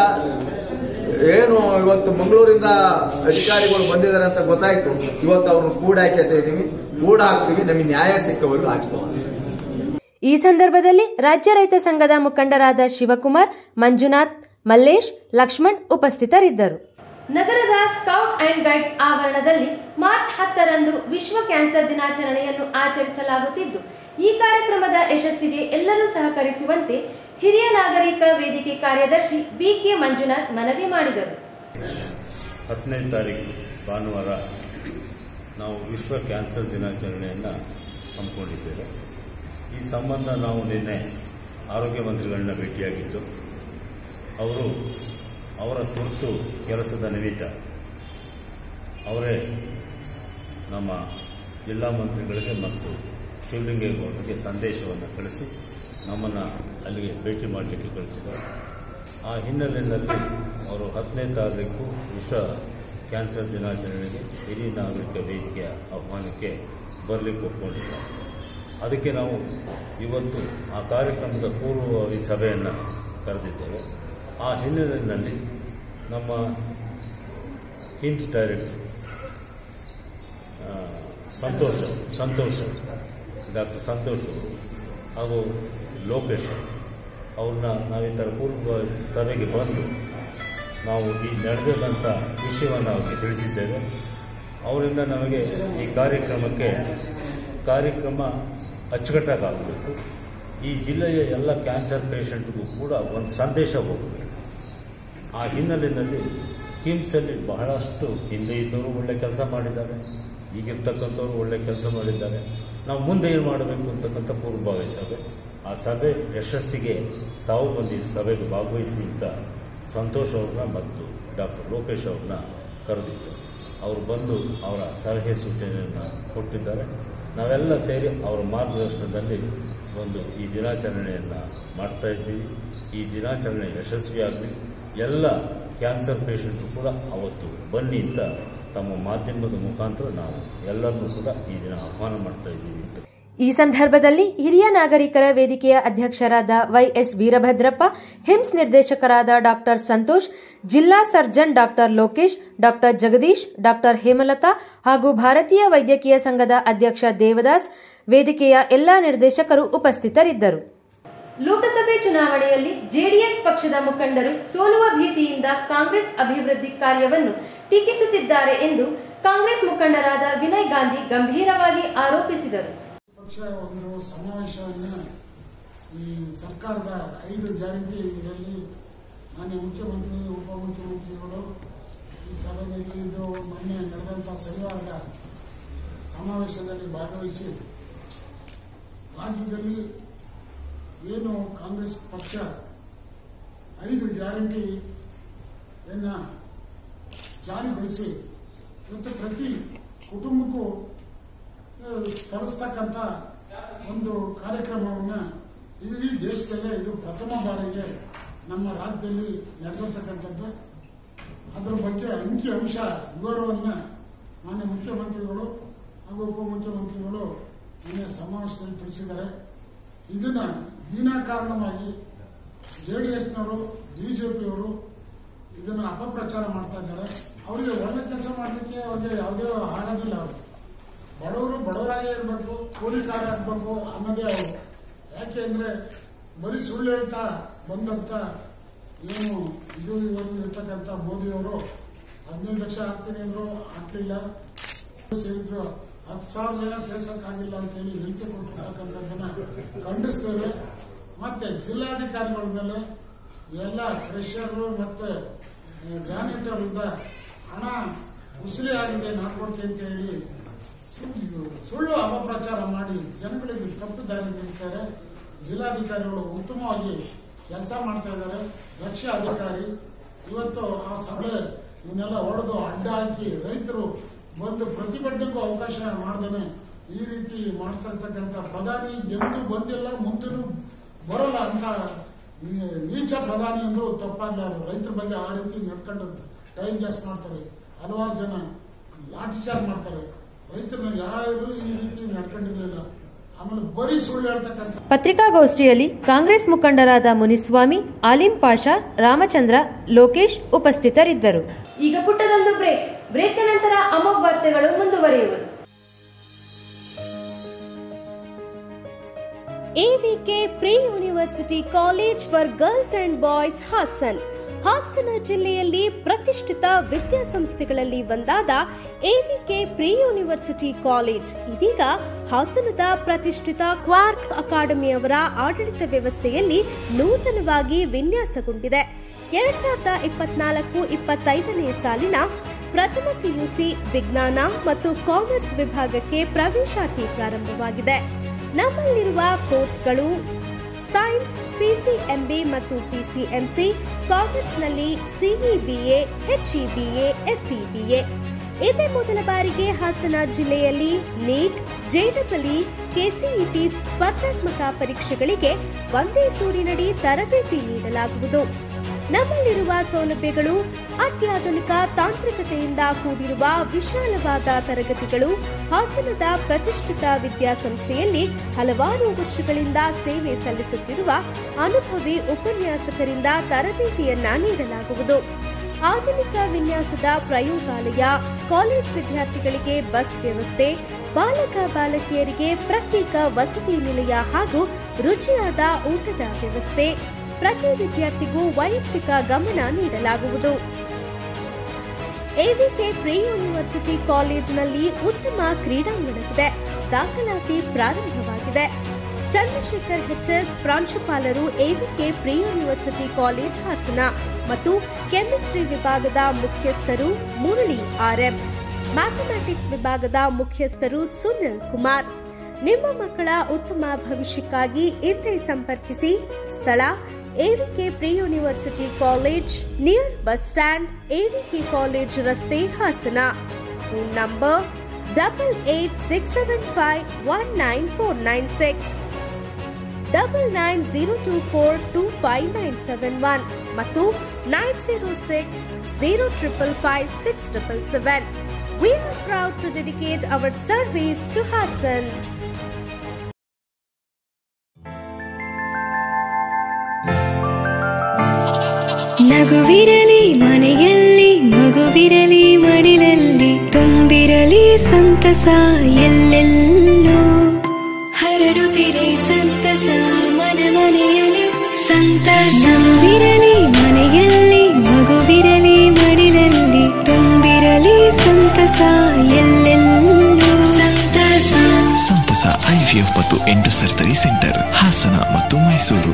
ಏನು ಇವತ್ತು ಮಂಗಳೂರಿಂದ ಅಧಿಕಾರಿಗಳು ಬಂದಿದ್ದಾರೆ ಅಂತ ಗೊತ್ತಾಯ್ತು ಇವತ್ತು ಅವ್ರನ್ನ ಕೂಡ ಹಾಕ್ಯತಾ ಇದೀವಿ ಕೂಡ ಹಾಕ್ತೀವಿ ನಮಗೆ ನ್ಯಾಯ ಸಿಕ್ಕವರೆಗೂ ಹಾಕ್ತೀವಿ ಈ ಸಂದರ್ಭದಲ್ಲಿ ರಾಜ್ಯ ರೈತ ಸಂಘದ ಮುಖಂಡರಾದ ಶಿವಕುಮಾರ್ ಮಂಜುನಾಥ್ ಮಲ್ಲೇಶ್ ಲಕ್ಷ್ಮಣ್ ಉಪಸ್ಥಿತರಿದ್ದರು ನಗರದ ಸ್ಕೌಟ್ ಅಂಡ್ ಗೈಡ್ಸ್ ಆವರಣದಲ್ಲಿ ಮಾರ್ಚ್ ಹತ್ತರಂದು ವಿಶ್ವ ಕ್ಯಾನ್ಸರ್ ದಿನಾಚರಣೆಯನ್ನು ಆಚರಿಸಲಾಗುತ್ತಿದ್ದು ಈ ಕಾರ್ಯಕ್ರಮದ ಯಶಸ್ಸಿಗೆ ಎಲ್ಲರೂ ಸಹಕರಿಸುವಂತೆ ಹಿರಿಯ ನಾಗರಿಕ ವೇದಿಕೆ ಕಾರ್ಯದರ್ಶಿ ಬಿಕೆ ಮಂಜುನಾಥ್ ಮನವಿ ಮಾಡಿದರು ಹತ್ತನೇ ತಾರೀಕು ಭಾನುವಾರ ನಾವು ವಿಶ್ವ ಕ್ಯಾನ್ಸರ್ ದಿನಾಚರಣೆಯನ್ನು ಹಮ್ಮಿಕೊಂಡಿದ್ದೇವೆ ಈ ಸಂಬಂಧ ನಾವು ನಿನ್ನೆ ಆರೋಗ್ಯ ಮಂತ್ರಿಗಳನ್ನ ಭೇಟಿಯಾಗಿದ್ದು ಅವರು ಅವರ ತುರ್ತು ಕೆಲಸದ ನಿಮಿತ್ತ ಅವರೇ ನಮ್ಮ ಜಿಲ್ಲಾ ಮಂತ್ರಿಗಳಿಗೆ ಮತ್ತು ಶಿವಲಿಂಗೇಗೌಡರಿಗೆ ಸಂದೇಶವನ್ನು ಕಳಿಸಿ ನಮ್ಮನ್ನು ಅಲ್ಲಿಗೆ ಭೇಟಿ ಮಾಡಲಿಕ್ಕೆ ಕಳಿಸಿದ್ದಾರೆ ಆ ಹಿನ್ನೆಲೆಯಲ್ಲಿ ಅವರು ಹತ್ತನೇ ತಾರೀಕು ವಿಶ್ವ ಕ್ಯಾನ್ಸರ್ ದಿನಾಚರಣೆಗೆ ಹಿರಿಯ ನಾಗರಿಕ ವೇದಿಕೆಯ ಆಹ್ವಾನಕ್ಕೆ ಬರಲಿಕ್ಕೆ ಒಪ್ಕೊಂಡಿದ್ದಾರೆ ಅದಕ್ಕೆ ನಾವು ಇವತ್ತು ಆ ಕಾರ್ಯಕ್ರಮದ ಪೂರ್ವಭಾವಿ ಸಭೆಯನ್ನು ಕರೆದಿದ್ದೇವೆ ಆ ಹಿನ್ನೆಲೆಯಲ್ಲಿ ನಮ್ಮ ಹಿಮ್ಸ್ ಡೈರೆಕ್ಟರ್ ಆ, ಸಂತೋಷ್ ಸಂತೋಷ್ ಡಾಕ್ಟರ್ ಸಂತೋಷ್ ಅವರು ಹಾಗೂ ಲೋಕೇಶ್ ಅವ್ರನ್ನ ನಾವು ಈ ಥರ ಪೂರ್ವ ಸಭೆಗೆ ಬಂದು ನಾವು ಈ ನಡೆದಂಥ ವಿಷಯವನ್ನು ಅವರಿಗೆ ತಿಳಿಸಿದ್ದೇವೆ ಅವರಿಂದ ನಮಗೆ ಈ ಕಾರ್ಯಕ್ರಮಕ್ಕೆ ಕಾರ್ಯಕ್ರಮ ಅಚ್ಚುಕಟ್ಟಾಗಬೇಕು ಈ ಜಿಲ್ಲೆಯ ಎಲ್ಲ ಕ್ಯಾನ್ಸರ್ ಪೇಷಂಟ್ಗೂ ಕೂಡ ಒಂದು ಸಂದೇಶ ಹೋಗಬೇಕು ಆ ಹಿನ್ನೆಲೆಯಲ್ಲಿ ಕಿಮ್ಸಲ್ಲಿ ಬಹಳಷ್ಟು ಹಿಂದೆ ಇದ್ದವರು ಒಳ್ಳೆ ಕೆಲಸ ಮಾಡಿದ್ದಾರೆ ಈಗಿರ್ತಕ್ಕಂಥವ್ರು ಒಳ್ಳೆ ಕೆಲಸ ಮಾಡಿದ್ದಾರೆ ನಾವು ಮುಂದೆ ಏನು ಮಾಡಬೇಕು ಅಂತಕ್ಕಂಥ ಪೂರ್ವಭಾವಿ ಸಭೆ ಆ ಸಭೆ ಯಶಸ್ಸಿಗೆ ತಾವು ಬಂದು ಈ ಸಭೆಗೆ ಭಾಗವಹಿಸಿ ಅಂತ ಸಂತೋಷ್ ಅವ್ರನ್ನ ಮತ್ತು ಡಾಕ್ಟರ್ ಲೋಕೇಶ್ ಅವ್ರನ್ನ ಕರೆದಿದ್ದು ಅವರು ಬಂದು ಅವರ ಸಲಹೆ ಸೂಚನೆಯನ್ನು ಕೊಟ್ಟಿದ್ದಾರೆ ನಾವೆಲ್ಲ ಸೇರಿ ಅವರ ಮಾರ್ಗದರ್ಶನದಲ್ಲಿ ಒಂದು ಈ ದಿನಾಚರಣೆಯನ್ನು ಮಾಡ್ತಾ ಇದ್ದೀವಿ ಈ ದಿನಾಚರಣೆ ಯಶಸ್ವಿಯಾಗಲಿ ಎಲ್ಲ ಕ್ಯಾನ್ಸರ್ ಪೇಷಂಟು ಕೂಡ ಅವತ್ತು ಬನ್ನಿ ಅಂತ ತಮ್ಮ ಮಾಧ್ಯಮದ ಮುಖಾಂತರ ನಾವು ಎಲ್ಲರನ್ನೂ ಕೂಡ ಈ ದಿನ ಆಹ್ವಾನ ಮಾಡ್ತಾ ಇದ್ದೀವಿ ಅಂತ ಈ ಸಂದರ್ಭದಲ್ಲಿ ಹಿರಿಯ ನಾಗರಿಕರ ವೇದಿಕೆಯ ಅಧ್ಯಕ್ಷರಾದ ವೈಎಸ್ ವೀರಭದ್ರಪ್ಪ ಹಿಮ್ಸ್ ನಿರ್ದೇಶಕರಾದ ಡಾಕ್ಟರ್ ಸಂತೋಷ್ ಜಿಲ್ಲಾ surgeon doctor Lokesh doctor Jagadish doctor Hemalatha ಹಾಗೂ ಭಾರತೀಯ ವೈದ್ಯಕೀಯ ಸಂಘದ ಅಧ್ಯಕ್ಷ ದೇವದಾಸ್ ವೇದಿಕೆಯ ಎಲ್ಲಾ ನಿರ್ದೇಶಕರು ಉಪಸ್ಥಿತರಿದ್ದರು ಲೋಕಸಭೆ ಚುನಾವಣೆಯಲ್ಲಿ ಜೆಡಿಎಸ್ ಪಕ್ಷದ ಮುಖಂಡರು ಸೋಲುವ ಭೀತಿಯಿಂದ ಕಾಂಗ್ರೆಸ್ ಅಭಿವೃದ್ಧಿ ಕಾರ್ಯವನ್ನು ಟೀಕಿಸುತ್ತಿದ್ದಾರೆ ಎಂದು ಕಾಂಗ್ರೆಸ್ ಮುಖಂಡರಾದ ವಿನಯ್ ಗಾಂಧಿ ಗಂಭೀರವಾಗಿ ಆರೋಪಿಸಿದರು ಪಕ್ಷ ಒಂದು ಸಮಾವೇಶವನ್ನು ಈ ಸರ್ಕಾರದ ಐದು ಗ್ಯಾರಂಟಿಗಳಲ್ಲಿ ಮಾನ್ಯ ಮುಖ್ಯಮಂತ್ರಿ ಉಪಮುಖ್ಯಮಂತ್ರಿಗಳು ಈ ಸಭೆಯಲ್ಲಿ ಇದು ಮೊನ್ನೆ ನಡೆದಂಥ ಶನಿವಾರದ ಸಮಾವೇಶದಲ್ಲಿ ಭಾಗವಹಿಸಿ ರಾಜ್ಯದಲ್ಲಿ ಏನು ಕಾಂಗ್ರೆಸ್ ಪಕ್ಷ ಐದು ಗ್ಯಾರಂಟಿಯನ್ನು ಜಾರಿಗೊಳಿಸಿ ಇವತ್ತು ಪ್ರತಿ ಕುಟುಂಬಕ್ಕೂ ಆ, ತರಿಸ್ತಕ್ಕಂಥ ಒಂದು ಕಾರ್ಯಕ್ರಮವನ್ನು ಇಡೀ ದೇಶದಲ್ಲೇ ಇದು ಪ್ರಥಮ ಬಾರಿಗೆ ನಮ್ಮ ರಾಜ್ಯದಲ್ಲಿ ನಡೆದಿರ್ತಕ್ಕಂಥದ್ದು ಅದರ ಬಗ್ಗೆ ಅಂಕಿ ಅಂಶ ವಿವರವನ್ನು ಮಾನ್ಯ ಮುಖ್ಯಮಂತ್ರಿಗಳು ಹಾಗೂ ಉಪಮುಖ್ಯಮಂತ್ರಿಗಳು ನಿನ್ನೆ ಸಮಾವೇಶದಲ್ಲಿ ತಿಳಿಸಿದ್ದಾರೆ ಇದನ್ನು ವಿನಾಕಾರಣವಾಗಿ ಜೆ ಡಿ ಎಸ್ನವರು ಬಿ ಜೆ ಪಿಯವರು ಇದನ್ನು ಅಪಪ್ರಚಾರ ಮಾಡ್ತಾ ಇದ್ದಾರೆ ಅವರಿಗೆ ಒಳ್ಳೆ ಕೆಲಸ ಮಾಡಲಿಕ್ಕೆ ಅವ್ರಿಗೆ ಯಾವುದೇ ಆಗೋದಿಲ್ಲ ಅವರು ಬಡವರು ಬಡವರಾಗೇ ಇರಬೇಕು ಕೂಲಿಕಾರ ಆಗಬೇಕು ಅನ್ನೋದೇ ಅವರು ಯಾಕೆ ಅಂದರೆ ಬರೀ ಸುಳ್ಳು ಹೇಳ್ತಾ ಬಂದಂಥ ಏನು ಇದು ಇವತ್ತು ಇರ್ತಕ್ಕಂಥ ಮೋದಿಯವರು ಹದಿನೈದು ಲಕ್ಷ ಹಾಕ್ತೀನಿ ಅಂದರು ಹಾಕ್ಲಿಲ್ಲ ಸೇರಿದ್ರು ಹತ್ತು ಸಾವಿರ ಜನ ಸೇರ್ಸಕ್ಕಾಗಿಲ್ಲ ಅಂತೇಳಿ ಹೇಳಿಕೆ ಕೊಟ್ಟಿರ್ತಕ್ಕಂಥದ್ದನ್ನ ಖಂಡಿಸ್ತೇವೆ ಮತ್ತೆ ಜಿಲ್ಲಾಧಿಕಾರಿಗಳ ಮೇಲೆ ಎಲ್ಲ ಕ್ರೆಷರು ಮತ್ತೆ ಗ್ರಾನೈಟ್ ಅವರಿಂದ ಹಣ ಉಸಿರಿ ಆಗಿದೆ ನಾಲ್ಕೋಟಿ ಅಂತ ಹೇಳಿ ಸುಳ್ಳು ಸುಳ್ಳು ಅಪಪ್ರಚಾರ ಮಾಡಿ ಜನಗಳಿಗೆ ತಪ್ಪು ದಾರಿ ನೀಡ್ತಾರೆ ಜಿಲ್ಲಾಧಿಕಾರಿಗಳು ಉತ್ತಮವಾಗಿ ಕೆಲಸ ಮಾಡ್ತಾ ಇದ್ದಾರೆ ದಕ್ಷ ಅಧಿಕಾರಿ ಇವತ್ತು ಆ ಸಭೆ ಇವನ್ನೆಲ್ಲ ಹೊಡೆದು ಅಡ್ಡ ಹಾಕಿ ರೈತರು ಬಂದು ಪ್ರತಿಭಟನೆಗೂ ಅವಕಾಶ ಮಾಡ್ದೇನೆ ಈ ರೀತಿ ಮಾಡ್ತಾ ಇರ್ತಕ್ಕಂಥ ಪ್ರಧಾನಿ ಎಂದೂ ಬಂದಿಲ್ಲ ಮುಂದೂ ಬರಲ್ಲ ಅಂತ ನೀ- ನೀಚ ಪ್ರಧಾನಿ ಅಂದ್ರು ತಪ್ಪಾಗ್ಲಾರು ರೈತರ ಬಗ್ಗೆ ಆ ರೀತಿ ನಡ್ಕೊಂಡು ಟೈಮ್ ಗ್ಯಾಸ್ ಮಾಡ್ತಾರೆ ಹಲವಾರು ಜನ ಲಾಠಿ ಚಾರ್ಜ್ ಮಾಡ್ತಾರೆ ರೈತರನ್ನ ಯಾರು ಈ ರೀತಿ ನಡ್ಕೊಂಡಿರ್ಲಿಲ್ಲ ಆಮೇಲೆ ಬರೀ ಸುಳ್ಳು ಹೇಳ್ತಕ್ಕಂಥ ಪತ್ರಿಕಾಗೋಷ್ಠಿಯಲ್ಲಿ ಕಾಂಗ್ರೆಸ್ ಮುಖಂಡರಾದ ಮುನಿಸ್ವಾಮಿ ಆಲಿಂ ಪಾಷಾ ರಾಮಚಂದ್ರ ಲೋಕೇಶ್ ಉಪಸ್ಥಿತರಿದ್ದರು ಈಗ ಪುಟ್ಟದೊಂದು ಬ್ರೇಕ್ ಬ್ರೇಕ್ ನಂತರ ಅಮೋಘ್ ವಾರ್ತೆಗಳು ಮುಂದುವರಿಯುವುದು AVK pre university college for girls and boys Hassan Hassan ಜಿಲ್ಲೆಯಲ್ಲಿ ಪ್ರತಿಷ್ಠಿತ ವಿದ್ಯಾಸಂಸ್ಥೆಗಳಲ್ಲಿ ಒಂದಾದ ಎವಿಕೆ ಪ್ರಿ ಯೂನಿವರ್ಸಿಟಿ ಕಾಲೇಜ್ ಇದೀಗ ಹಾಸನದ ಪ್ರತಿಷ್ಠಿತ ಕ್ವಾರ್ಕ್ ಅಕಾಡೆಮಿಯವರ ಆಡಳಿತ ವ್ಯವಸ್ಥೆಯಲ್ಲಿ ನೂತನವಾಗಿ ವಿನ್ಯಾಸಗೊಂಡಿದೆ ಎರಡ್ ಸಾವಿರದ ಇಪ್ಪತ್ನಾಲ್ಕು ಇಪ್ಪತ್ತೈದನೇ ಸಾಲಿನ ಪ್ರಥಮ ಪಿಯುಸಿ ವಿಜ್ಞಾನ ಮತ್ತು ಕಾಮರ್ಸ್ ವಿಭಾಗಕ್ಕೆ ಪ್ರವೇಶಾತಿ ಪ್ರಾರಂಭವಾಗಿದೆ ನಮ್ಮಲ್ಲಿರುವ ಕೋರ್ಸ್ಗಳು ಸೈನ್ಸ್ ಪಿಸಿಎಂಬಿ ಮತ್ತು ಪಿಸಿಎಂಸಿ ಕಾಮರ್ಸ್ನಲ್ಲಿ ಸಿಇಬಿಎ ಎಚ್ಇಬಿಎ ಎಸ್ಸಿಬಿಎ ಇದೇ ಮೊದಲ ಬಾರಿಗೆ ಹಾಸನ ಜಿಲ್ಲೆಯಲ್ಲಿ ನೀಟ್ ಜೆಡಬ್ಲ್ಇ ಕೆಸಿಇಟಿ ಸ್ಪರ್ಧಾತ್ಮಕ ಪರೀಕ್ಷೆಗಳಿಗೆ ಒಂದೇ ಸೂರಿನಡಿ ತರಬೇತಿ ನೀಡಲಾಗುವುದು ನಮ್ಮಲ್ಲಿರುವ ಸೌಲಭ್ಯಗಳು ಅತ್ಯಾಧುನಿಕ ತಾಂತ್ರಿಕತೆಯಿಂದ ಕೂಡಿರುವ ವಿಶಾಲವಾದ ತರಗತಿಗಳು ಹಾಸನದ ಪ್ರತಿಷ್ಠಿತ ವಿದ್ಯಾಸಂಸ್ಥೆಯಲ್ಲಿ ಹಲವಾರು ವರ್ಷಗಳಿಂದ ಸೇವೆ ಸಲ್ಲಿಸುತ್ತಿರುವ ಅನುಭವಿ ಉಪನ್ಯಾಸಕರಿಂದ ತರಬೇತಿಯನ್ನ ನೀಡಲಾಗುವುದು ಆಧುನಿಕ ವಿನ್ಯಾಸದ ಪ್ರಯೋಗಾಲಯ ಕಾಲೇಜ್ ವಿದ್ಯಾರ್ಥಿಗಳಿಗೆ ಬಸ್ ವ್ಯವಸ್ಥೆ ಬಾಲಕ ಬಾಲಕಿಯರಿಗೆ ಪ್ರತ್ಯೇಕ ವಸತಿ ನಿಲಯ ಹಾಗೂ ರುಚಿಯಾದ ಊಟದ ವ್ಯವಸ್ಥೆ ಪ್ರತಿ ವಿದ್ಯಾರ್ಥಿಗೂ ವೈಯಕ್ತಿಕ ಗಮನ ನೀಡಲಾಗುವುದು ಎವಿಕೆ ಪ್ರೀ ಯೂನಿವರ್ಸಿಟಿ ಕಾಲೇಜಿನಲ್ಲಿ ಉತ್ತಮ ಕ್ರೀಡಾಂಗಣವಿದೆ ದಾಖಲಾತಿ ಪ್ರಾರಂಭವಾಗಿದೆ ಚಂದ್ರಶೇಖರ್ ಎಚ್ಎಸ್ ಪ್ರಾಂಶುಪಾಲರು AVK pre university college Hassan ಮತ್ತು ಕೆಮಿಸ್ಟ್ರಿ ವಿಭಾಗದ ಮುಖ್ಯಸ್ಥರು ಮುರಳಿ ಆರ್ಎಂ ಮ್ಯಾಥಮೆಟಿಕ್ಸ್ ವಿಭಾಗದ ಮುಖ್ಯಸ್ಥರು ಸುನಿಲ್ ಕುಮಾರ್ ನಿಮ್ಮ ಮಕ್ಕಳ ಉತ್ತಮ ಭವಿಷ್ಯಕ್ಕಾಗಿ ಹಿಂದೆ ಸಂಪರ್ಕಿಸಿ ಸ್ಥಳ AVK pre university college near bus stand AVK college ರಸ್ತೆ Hassan phone number double eight six seven five one nine four nine six double nine zero two four two five nine seven one ಮತ್ತು nine zero six zero triple five six triple seven We are proud to dedicate our service to Hassan. ನಗುವಿರಲಿ ಮನೆಯಲ್ಲಿ ಮಗುವಿರಲಿ ಮಡಿಲಲ್ಲಿ ತುಂಬಿರಲಿ ಸಂತಸ ಎಲ್ಲೆಲ್ಲೂ ಹರಡುತ್ತಿರಿ ಸಂತಸ ಮನ ಮನೆಯಲ್ಲಿ ಸಂತಸ ನಗುವಿರಲಿ ಮನೆಯಲ್ಲಿ ಮಗುವಿರಲಿ ಮಡಿಲಲ್ಲಿ ತುಂಬಿರಲಿ ಸಂತಸ ಎಲ್ಲೆಲ್ಲೂ ಸಂತಸ ಸಂತಸ ಐವಿಎಫ್ ಮತ್ತು ಎಂಟು ಸರ್ಜರಿ ಸೆಂಟರ್ ಹಾಸನ ಮತ್ತು Mysuru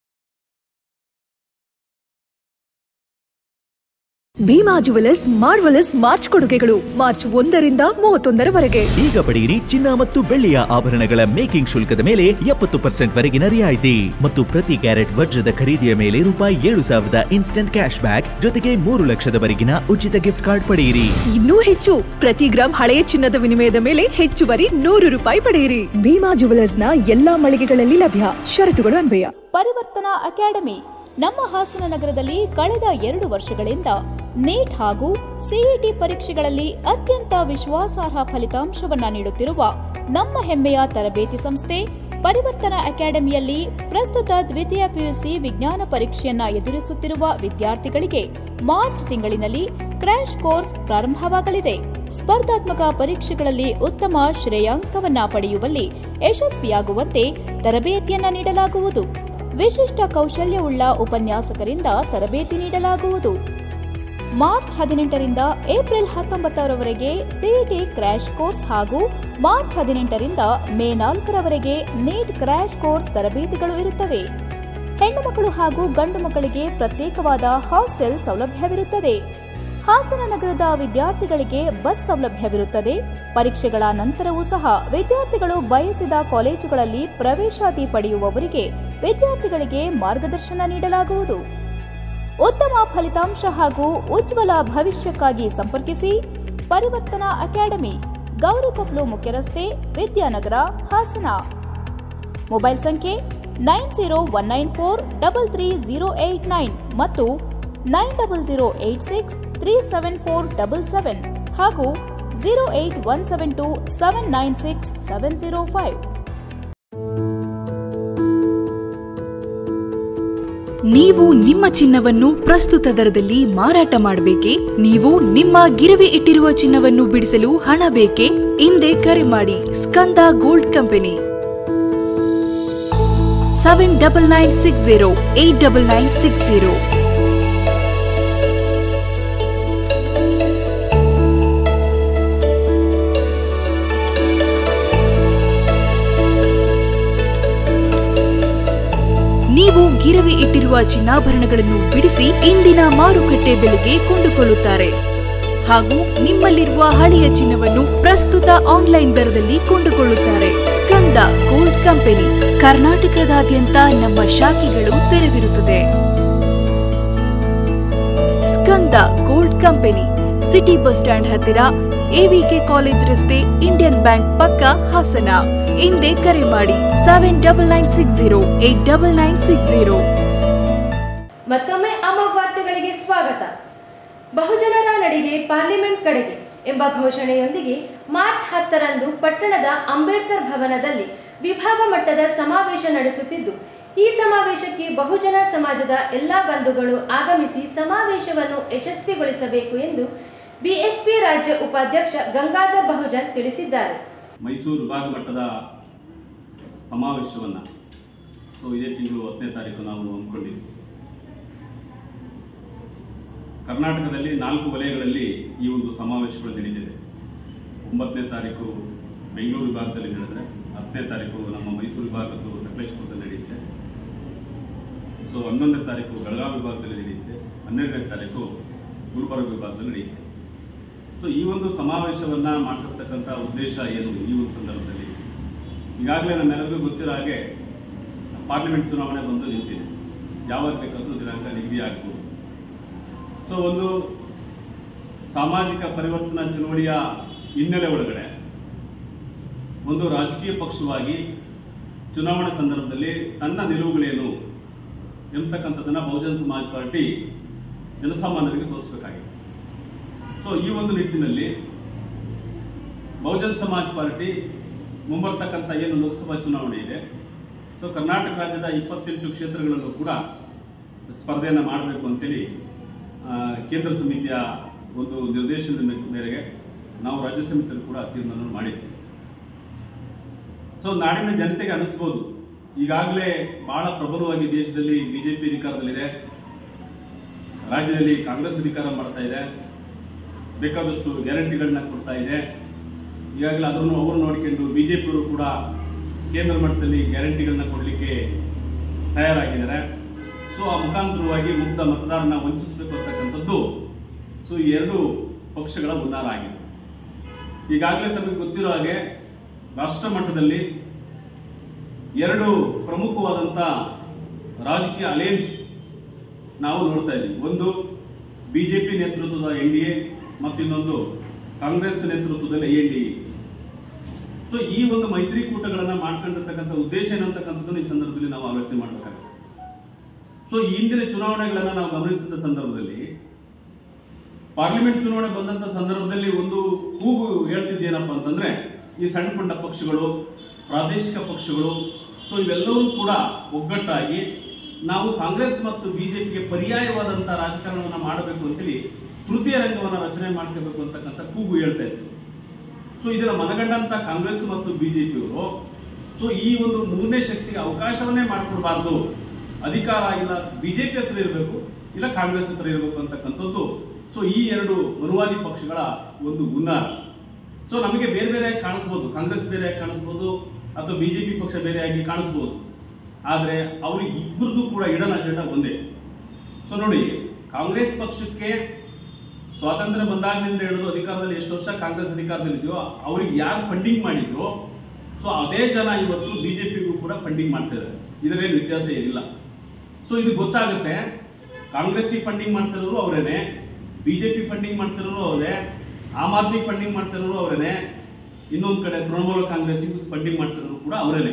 Bhima jewellers marvellous March ಕೊಡುಗೆಗಳು ಮಾರ್ಚ್ ಒಂದರಿಂದ ಮೂವತ್ತೊಂದರವರೆಗೆ ಈಗ ಪಡೆಯಿರಿ ಚಿನ್ನ ಮತ್ತು ಬೆಳ್ಳಿಯ ಆಭರಣಗಳ ಮೇಕಿಂಗ್ ಶುಲ್ಕದ ಮೇಲೆ ಎಪ್ಪತ್ತು ಪರ್ಸೆಂಟ್ ವರೆಗಿನ ರಿಯಾಯಿತಿ ಮತ್ತು ಪ್ರತಿ ಕ್ಯಾರೆಟ್ ವಜ್ರದ ಖರೀದಿಯ ಮೇಲೆ ರೂಪಾಯಿ ಏಳು ಸಾವಿರದ ಇನ್ಸ್ಟೆಂಟ್ ಕ್ಯಾಶ್ ಬ್ಯಾಕ್ ಜೊತೆಗೆ ಮೂರು ಲಕ್ಷದವರೆಗಿನ ಉಚಿತ ಗಿಫ್ಟ್ ಕಾರ್ಡ್ ಪಡೆಯಿರಿ ಇನ್ನೂ ಹೆಚ್ಚು ಪ್ರತಿ ಗ್ರಾಂ ಹಳೆಯ ಚಿನ್ನದ ವಿನಿಮಯದ ಮೇಲೆ ಹೆಚ್ಚುವರಿ ನೂರು ರೂಪಾಯಿ ಪಡೆಯಿರಿ ಭೀಮಾ ಜುವೆಲರ್ಸ್ನ ಎಲ್ಲಾ ಮಳಿಗೆಗಳಲ್ಲಿ ಲಭ್ಯ ಷರತ್ತುಗಳು ಅನ್ವಯ ಪರಿವರ್ತನಾ ಅಕಾಡೆಮಿ ನಮ್ಮ ಹಾಸನ ನಗರದಲ್ಲಿ ಕಳೆದ ಎರಡು ವರ್ಷಗಳಿಂದ ನೀಟ್ ಹಾಗೂ ಸಿಇಟಿ ಪರೀಕ್ಷೆಗಳಲ್ಲಿ ಅತ್ಯಂತ ವಿಶ್ವಾಸಾರ್ಹ ಫಲಿತಾಂಶವನ್ನ ನೀಡುತ್ತಿರುವ ನಮ್ಮ ಹೆಮ್ಮೆಯ ತರಬೇತಿ ಸಂಸ್ಥೆ ಪರಿವರ್ತನಾ ಅಕಾಡೆಮಿಯಲ್ಲಿ ಪ್ರಸ್ತುತ ದ್ವಿತೀಯ ಪಿಯುಸಿ ವಿಜ್ಞಾನ ಪರೀಕ್ಷೆಯನ್ನ ಎದುರಿಸುತ್ತಿರುವ ವಿದ್ಯಾರ್ಥಿಗಳಿಗೆ ಮಾರ್ಚ್ ತಿಂಗಳಿನಲ್ಲಿ ಕ್ರ್ಯಾಶ್ ಕೋರ್ಸ್ ಪ್ರಾರಂಭವಾಗಲಿದೆ ಸ್ಪರ್ಧಾತ್ಮಕ ಪರೀಕ್ಷೆಗಳಲ್ಲಿ ಉತ್ತಮ ಶ್ರೇಯಾಂಕವನ್ನ ಪಡೆಯುವಲ್ಲಿ ಯಶಸ್ವಿಯಾಗುವಂತೆ ತರಬೇತಿಯನ್ನ ನೀಡಲಾಗುವುದು ವಿಶಿಷ್ಟ ಕೌಶಲ್ಯವುಳ್ಳ ಉಪನ್ಯಾಸಕರಿಂದ ತರಬೇತಿ ನೀಡಲಾಗುವುದು ಮಾರ್ಚ್ ಹದಿನೆಂಟರಿಂದ ಏಪ್ರಿಲ್ ಹತ್ತೊಂಬತ್ತರವರೆಗೆ ಸಿಇಟಿ ಕ್ರ್ಯಾಶ್ ಕೋರ್ಸ್ ಹಾಗೂ ಮಾರ್ಚ್ ಹದಿನೆಂಟರಿಂದ ಮೇ ನಾಲ್ಕರವರೆಗೆ ನೀಟ್ ಕ್ರ್ಯಾಶ್ ಕೋರ್ಸ್ ತರಬೇತಿಗಳು ಇರುತ್ತವೆ ಹೆಣ್ಣು ಮಕ್ಕಳು ಹಾಗೂ ಗಂಡು ಮಕ್ಕಳಿಗೆ ಪ್ರತ್ಯೇಕವಾದ ಹಾಸ್ಟೆಲ್ ಸೌಲಭ್ಯವಿರುತ್ತದೆ ಹಾಸನ ನಗರದ ವಿದ್ಯಾರ್ಥಿಗಳಿಗೆ ಬಸ್ ಸೌಲಭ್ಯವಿರುತ್ತದೆ ಪರೀಕ್ಷೆಗಳ ನಂತರವೂ ಸಹ ವಿದ್ಯಾರ್ಥಿಗಳು ಬಯಸಿದ ಕಾಲೇಜುಗಳಲ್ಲಿ ಪ್ರವೇಶಾತಿ ಪಡೆಯುವವರಿಗೆ ವಿದ್ಯಾರ್ಥಿಗಳಿಗೆ ಮಾರ್ಗದರ್ಶನ ನೀಡಲಾಗುವುದು ಉತ್ತಮ ಫಲಿತಾಂಶ ಹಾಗೂ ಉಜ್ವಲ ಭವಿಷ್ಯಕ್ಕಾಗಿ ಸಂಪರ್ಕಿಸಿ ಪರಿವರ್ತನಾ ಅಕಾಡೆಮಿ ಗೌರಿಕೊಪ್ಲು ಮುಖ್ಯ ರಸ್ತೆ ವಿದ್ಯಾನಗರ ಹಾಸನ ಮೊಬೈಲ್ ಸಂಖ್ಯೆ nine zero one nine four double three zero eight nine ಮತ್ತು nine double zero eight six three seven four double seven ಹಾಗೂ zero eight one seven two seven nine six seven zero five ನೀವು ನಿಮ್ಮ ಚಿನ್ನವನ್ನು ಪ್ರಸ್ತುತ ದರದಲ್ಲಿ ಮಾರಾಟ ಮಾಡಬೇಕೇ ನೀವು ನಿಮ್ಮ ಗಿರವಿ ಇಟ್ಟಿರುವ ಚಿನ್ನವನ್ನು ಬಿಡಿಸಲು ಹಣ ಬೇಕೇ ಹಿಂದೆ ಕರೆ ಮಾಡಿ Skanda gold company seven double nine six zero eight double nine six zero ನೀವು ಗಿರವಿ ಇಟ್ಟಿರುವ ಚಿನ್ನಾಭರಣಗಳನ್ನು ಬಿಡಿಸಿ ಇಂದಿನ ಮಾರುಕಟ್ಟೆ ಬೆಲೆಗೆ ಕೊಂಡುಕೊಳ್ಳುತ್ತಾರೆ ಹಾಗೂ ನಿಮ್ಮಲ್ಲಿರುವ ಹಳೆಯ ಚಿನ್ನವನ್ನು ಪ್ರಸ್ತುತ ಆನ್ಲೈನ್ ದರದಲ್ಲಿ ಕೊಂಡುಕೊಳ್ಳುತ್ತಾರೆ ಸ್ಕಂದ ಗೋಲ್ಡ್ ಕಂಪನಿ ಕರ್ನಾಟಕದಾದ್ಯಂತ ನಮ್ಮ ಶಾಖೆಗಳು ತೆರೆದಿರುತ್ತದೆ Skanda gold company city bus stand ಹತ್ತಿರ ಎವಿಕೆ ಕಾಲೇಜ್ ರಸ್ತೆ ಇಂಡಿಯನ್ ಬ್ಯಾಂಕ್ ಪಕ್ಕ ಹಾಸನ ಹಿಂದೆ ಕರೆ ಮಾಡಿ seven double nine six zero eight double nine six zero ಮತ್ತೊಮ್ಮೆ ಅಮೋಘ ವಾರ್ತೆಗಳಿಗೆ ಸ್ವಾಗತ ಬಹುಜನರ ನಡಿಗೆ ಪಾರ್ಲಿಮೆಂಟ್ ಕಡೆಗೆ ಎಂಬ ಘೋಷಣೆಯೊಂದಿಗೆ ಮಾರ್ಚ್ ಹತ್ತರಂದು ಪಟ್ಟಣದ ಅಂಬೇಡ್ಕರ್ ಭವನದಲ್ಲಿ ವಿಭಾಗ ಮಟ್ಟದ ಸಮಾವೇಶ ನಡೆಸುತ್ತಿದ್ದು ಈ ಸಮಾವೇಶಕ್ಕೆ ಬಹುಜನ ಸಮಾಜದ ಎಲ್ಲಾ ಬಂಧುಗಳು ಆಗಮಿಸಿ ಸಮಾವೇಶವನ್ನು ಯಶಸ್ವಿಗೊಳಿಸಬೇಕು ಎಂದು ಬಿಎಸ್ಪಿ ರಾಜ್ಯ ಉಪಾಧ್ಯಕ್ಷ ಗಂಗಾಧರ್ ಬಹುಜನ್ ತಿಳಿಸಿದ್ದಾರೆ ಮೈಸೂರು ವಿಭಾಗ ಮಟ್ಟದ ಸಮಾವೇಶವನ್ನು ಸೊ ಇದೇ ತಿಂಗಳು ಹತ್ತನೇ ತಾರೀಕು ನಾವು ಹಮ್ಮಿಕೊಂಡಿದ್ವಿ ಕರ್ನಾಟಕದಲ್ಲಿ ನಾಲ್ಕು ವಲಯಗಳಲ್ಲಿ ಈ ಒಂದು ಸಮಾವೇಶಗಳು ನಡೀತಿದೆ ಒಂಬತ್ತನೇ ತಾರೀಕು ಬೆಂಗಳೂರು ವಿಭಾಗದಲ್ಲಿ ನಡೆದರೆ ಹತ್ತನೇ ತಾರೀಕು ನಮ್ಮ ಮೈಸೂರು ವಿಭಾಗದ್ದು ಸಕಲೇಶ್ಪುರದಲ್ಲಿ ನಡೆಯುತ್ತೆ ಸೊ ಹನ್ನೊಂದನೇ ತಾರೀಕು ಬೆಳಗಾವಿ ವಿಭಾಗದಲ್ಲಿ ನಡೆಯುತ್ತೆ ಹನ್ನೆರಡನೇ ತಾರೀಕು ಗುಲ್ಬರ್ಗ ವಿಭಾಗದಲ್ಲಿ ನಡೆಯುತ್ತೆ ಸೊ ಈ ಒಂದು ಸಮಾವೇಶವನ್ನು ಮಾಡಿರ್ತಕ್ಕಂಥ ಉದ್ದೇಶ ಏನು ಈ ಒಂದು ಸಂದರ್ಭದಲ್ಲಿ ಈಗಾಗಲೇ ನಮ್ಮೆಲ್ಲರಿಗೂ ಗೊತ್ತಿರೋ ಹಾಗೆ ಪಾರ್ಲಿಮೆಂಟ್ ಚುನಾವಣೆ ಬಂದು ನಿಂತಿದೆ ಯಾವಾಗ ಬೇಕಾದರೂ ದಿನಾಂಕ ನಿಗದಿ ಆಗ್ಬೋದು ಸೊ ಒಂದು ಸಾಮಾಜಿಕ ಪರಿವರ್ತನಾ ಚಳವಳಿಯ ಹಿನ್ನೆಲೆ ಒಳಗಡೆ ಒಂದು ರಾಜಕೀಯ ಪಕ್ಷವಾಗಿ ಚುನಾವಣೆ ಸಂದರ್ಭದಲ್ಲಿ ತನ್ನ ನಿಲುವುಗಳೇನು ಎಂಬತಕ್ಕಂಥದ್ದನ್ನು ಬಹುಜನ್ ಸಮಾಜ್ ಪಾರ್ಟಿ ಜನಸಾಮಾನ್ಯರಿಗೆ ತೋರಿಸಬೇಕಾಗಿದೆ ಸೊ ಈ ಒಂದು ನಿಟ್ಟಿನಲ್ಲಿ ಬಹುಜನ್ ಸಮಾಜ್ ಪಾರ್ಟಿ ಮುಂಬರ್ತಕ್ಕಂಥ ಏನು ಲೋಕಸಭಾ ಚುನಾವಣೆ ಇದೆ ಸೊ ಕರ್ನಾಟಕ ರಾಜ್ಯದ ಇಪ್ಪತ್ತೆಂಟು ಕ್ಷೇತ್ರಗಳಲ್ಲೂ ಕೂಡ ಸ್ಪರ್ಧೆಯನ್ನು ಮಾಡಬೇಕು ಅಂತೇಳಿ ಆ, ಕೇಂದ್ರ ಸಮಿತಿಯ ಒಂದು ನಿರ್ದೇಶನದ ಮೇ- ಮೇರೆಗೆ ನಾವು ರಾಜ್ಯ ಸಮಿತಿಯಲ್ಲಿ ಕೂಡ ತೀರ್ಮಾನ ಮಾಡಿದ್ವಿ ಸೊ ನಾಡಿನ ಜನತೆಗೆ ಅನಿಸ್ಬೋದು ಈಗಾಗಲೇ ಬಹಳ ಪ್ರಬಲವಾಗಿ ದೇಶದಲ್ಲಿ ಬಿಜೆಪಿ ಅಧಿಕಾರದಲ್ಲಿದೆ ರಾಜ್ಯದಲ್ಲಿ ಕಾಂಗ್ರೆಸ್ ಅಧಿಕಾರ ಮಾಡ್ತಾ ಇದೆ ಬೇಕಾದಷ್ಟು ಗ್ಯಾರಂಟಿಗಳನ್ನ ಕೊಡ್ತಾ ಇದೆ ಈಗಾಗಲೇ ಅದನ್ನು ಅವರು ನೋಡಿಕೊಂಡು ಬಿಜೆಪಿಯವರು ಕೂಡ ಕೇಂದ್ರ ಮಟ್ಟದಲ್ಲಿ ಗ್ಯಾರಂಟಿಗಳನ್ನ ಕೊಡಲಿಕ್ಕೆ ತಯಾರಾಗಿದ್ದಾರೆ ಸೊ ಆ ಮುಖಾಂತರವಾಗಿ ಮುಕ್ತ ಮತದಾರನ ವಂಚಿಸಬೇಕು ಅಂತಕ್ಕಂಥದ್ದು ಸೊ ಈ ಎರಡು ಪಕ್ಷಗಳ ಹುನ್ನಾರ ಆಗಿದೆ ಈಗಾಗಲೇ ತಮಗೆ ಗೊತ್ತಿರೋ ಹಾಗೆ ರಾಷ್ಟ್ರ ಮಟ್ಟದಲ್ಲಿ ಎರಡು ಪ್ರಮುಖವಾದಂಥ ರಾಜಕೀಯ ಅಲಯನ್ಸ್ ನಾವು ನೋಡ್ತಾ ಇದ್ದೀವಿ ಒಂದು ಬಿಜೆಪಿ ನೇತೃತ್ವದ ಎನ್ ಡಿ ಎ ಮತ್ತಿನ್ನೊಂದು ಕಾಂಗ್ರೆಸ್ ನೇತೃತ್ವದಲ್ಲಿ I N D A so ಈ ಒಂದು ಮೈತ್ರಿಕೂಟಗಳನ್ನ ಮಾಡ್ಕೊಂಡಿರ್ತಕ್ಕಂಥ ಉದ್ದೇಶ ಏನಂತಕ್ಕಂಥದ್ದು ಈ ಸಂದರ್ಭದಲ್ಲಿ ನಾವು ಆಲೋಚನೆ ಮಾಡಬೇಕಾಗುತ್ತೆ ಸೊ ಈ ಹಿಂದಿನ ಚುನಾವಣೆಗಳನ್ನ ನಾವು ಗಮನಿಸಿದ ಸಂದರ್ಭದಲ್ಲಿ ಪಾರ್ಲಿಮೆಂಟ್ ಚುನಾವಣೆ ಬಂದಂತ ಸಂದರ್ಭದಲ್ಲಿ ಒಂದು ಕೂಗು ಹೇಳ್ತಿದ್ದೇನಪ್ಪ ಅಂತಂದ್ರೆ ಈ ಸಣ್ಣ ಪುಟ್ಟ ಪಕ್ಷಗಳು ಪ್ರಾದೇಶಿಕ ಪಕ್ಷಗಳು ಸೊ ಇವೆಲ್ಲವೂ ಕೂಡ ಒಗ್ಗಟ್ಟಾಗಿ ನಾವು ಕಾಂಗ್ರೆಸ್ ಮತ್ತು ಬಿಜೆಪಿಗೆ ಪರ್ಯಾಯವಾದಂತಹ ರಾಜಕಾರಣವನ್ನು ಮಾಡಬೇಕು ಅಂತೇಳಿ ತೃತೀಯ ರಂಗವನ್ನು ರಚನೆ ಮಾಡ್ಕೋಬೇಕು ಅಂತಕ್ಕಂಥ ಕೂಗು ಹೇಳ್ತಾ ಇತ್ತು ಸೊ ಇದನ್ನ ಮನಗಂಡಂತ ಕಾಂಗ್ರೆಸ್ ಮತ್ತು ಬಿಜೆಪಿಯವರು ಸೊ ಈ ಒಂದು ಮೂರನೇ ಶಕ್ತಿಗೆ ಅವಕಾಶವನ್ನೇ ಮಾಡಿಕೊಡ್ಬಾರ್ದು ಅಧಿಕಾರ ಇಲ್ಲ ಬಿಜೆಪಿ ಹತ್ರ ಇರಬೇಕು ಇಲ್ಲ ಕಾಂಗ್ರೆಸ್ ಹತ್ರ ಇರಬೇಕು ಅಂತಕ್ಕಂಥದ್ದು ಸೊ ಈ ಎರಡು ಮರುವಾದಿ ಪಕ್ಷಗಳ ಒಂದು ಹುನ್ನಾರ ಸೊ ನಮಗೆ ಬೇರೆ ಬೇರೆ ಕಾಣಿಸ್ಬೋದು ಕಾಂಗ್ರೆಸ್ ಬೇರೆ ಕಾಣಿಸ್ಬೋದು ಅಥವಾ ಬಿಜೆಪಿ ಪಕ್ಷ ಬೇರೆಯಾಗಿ ಕಾಣಿಸ್ಬೋದು ಆದರೆ ಅವ್ರಿಗೆ ಇಬ್ಬರದು ಕೂಡ ಇಡನ್ ಅಜೆಂಡಾ ಒಂದೇ ಸೊ ನೋಡಿ ಕಾಂಗ್ರೆಸ್ ಪಕ್ಷಕ್ಕೆ ಸ್ವಾತಂತ್ರ್ಯ ಬಂದಾಗಿನಿಂದ ಹಿಡಿದು ಅಧಿಕಾರದಲ್ಲಿ ಎಷ್ಟು ವರ್ಷ ಕಾಂಗ್ರೆಸ್ ಅಧಿಕಾರದಲ್ಲಿದೆಯೋ ಅವ್ರಿಗೆ ಯಾರು ಫಂಡಿಂಗ್ ಮಾಡಿದ್ರು ಸೊ ಅದೇ ಜನ ಇವತ್ತು ಬಿಜೆಪಿಗೂ ಕೂಡ ಫಂಡಿಂಗ್ ಮಾಡ್ತಾ ಇದ್ದಾರೆ ಇದರಲ್ಲಿ ವ್ಯತ್ಯಾಸ ಏನಿಲ್ಲ ಸೊ ಇದು ಗೊತ್ತಾಗುತ್ತೆ ಕಾಂಗ್ರೆಸ್ಸಿಗೆ ಫಂಡಿಂಗ್ ಮಾಡ್ತಿರೋರು ಅವರೇನೆ ಬಿಜೆಪಿ ಫಂಡಿಂಗ್ ಮಾಡ್ತಿರೋರು ಅವರೇ ಆಮ್ ಆದ್ಮಿ ಫಂಡಿಂಗ್ ಮಾಡ್ತಿರೋರು ಅವರೇನೆ ಇನ್ನೊಂದು ಕಡೆ ತೃಣಮೂಲ ಕಾಂಗ್ರೆಸ್ ಫಂಡಿಂಗ್ ಮಾಡ್ತಿರೋರು ಕೂಡ ಅವರೇನೆ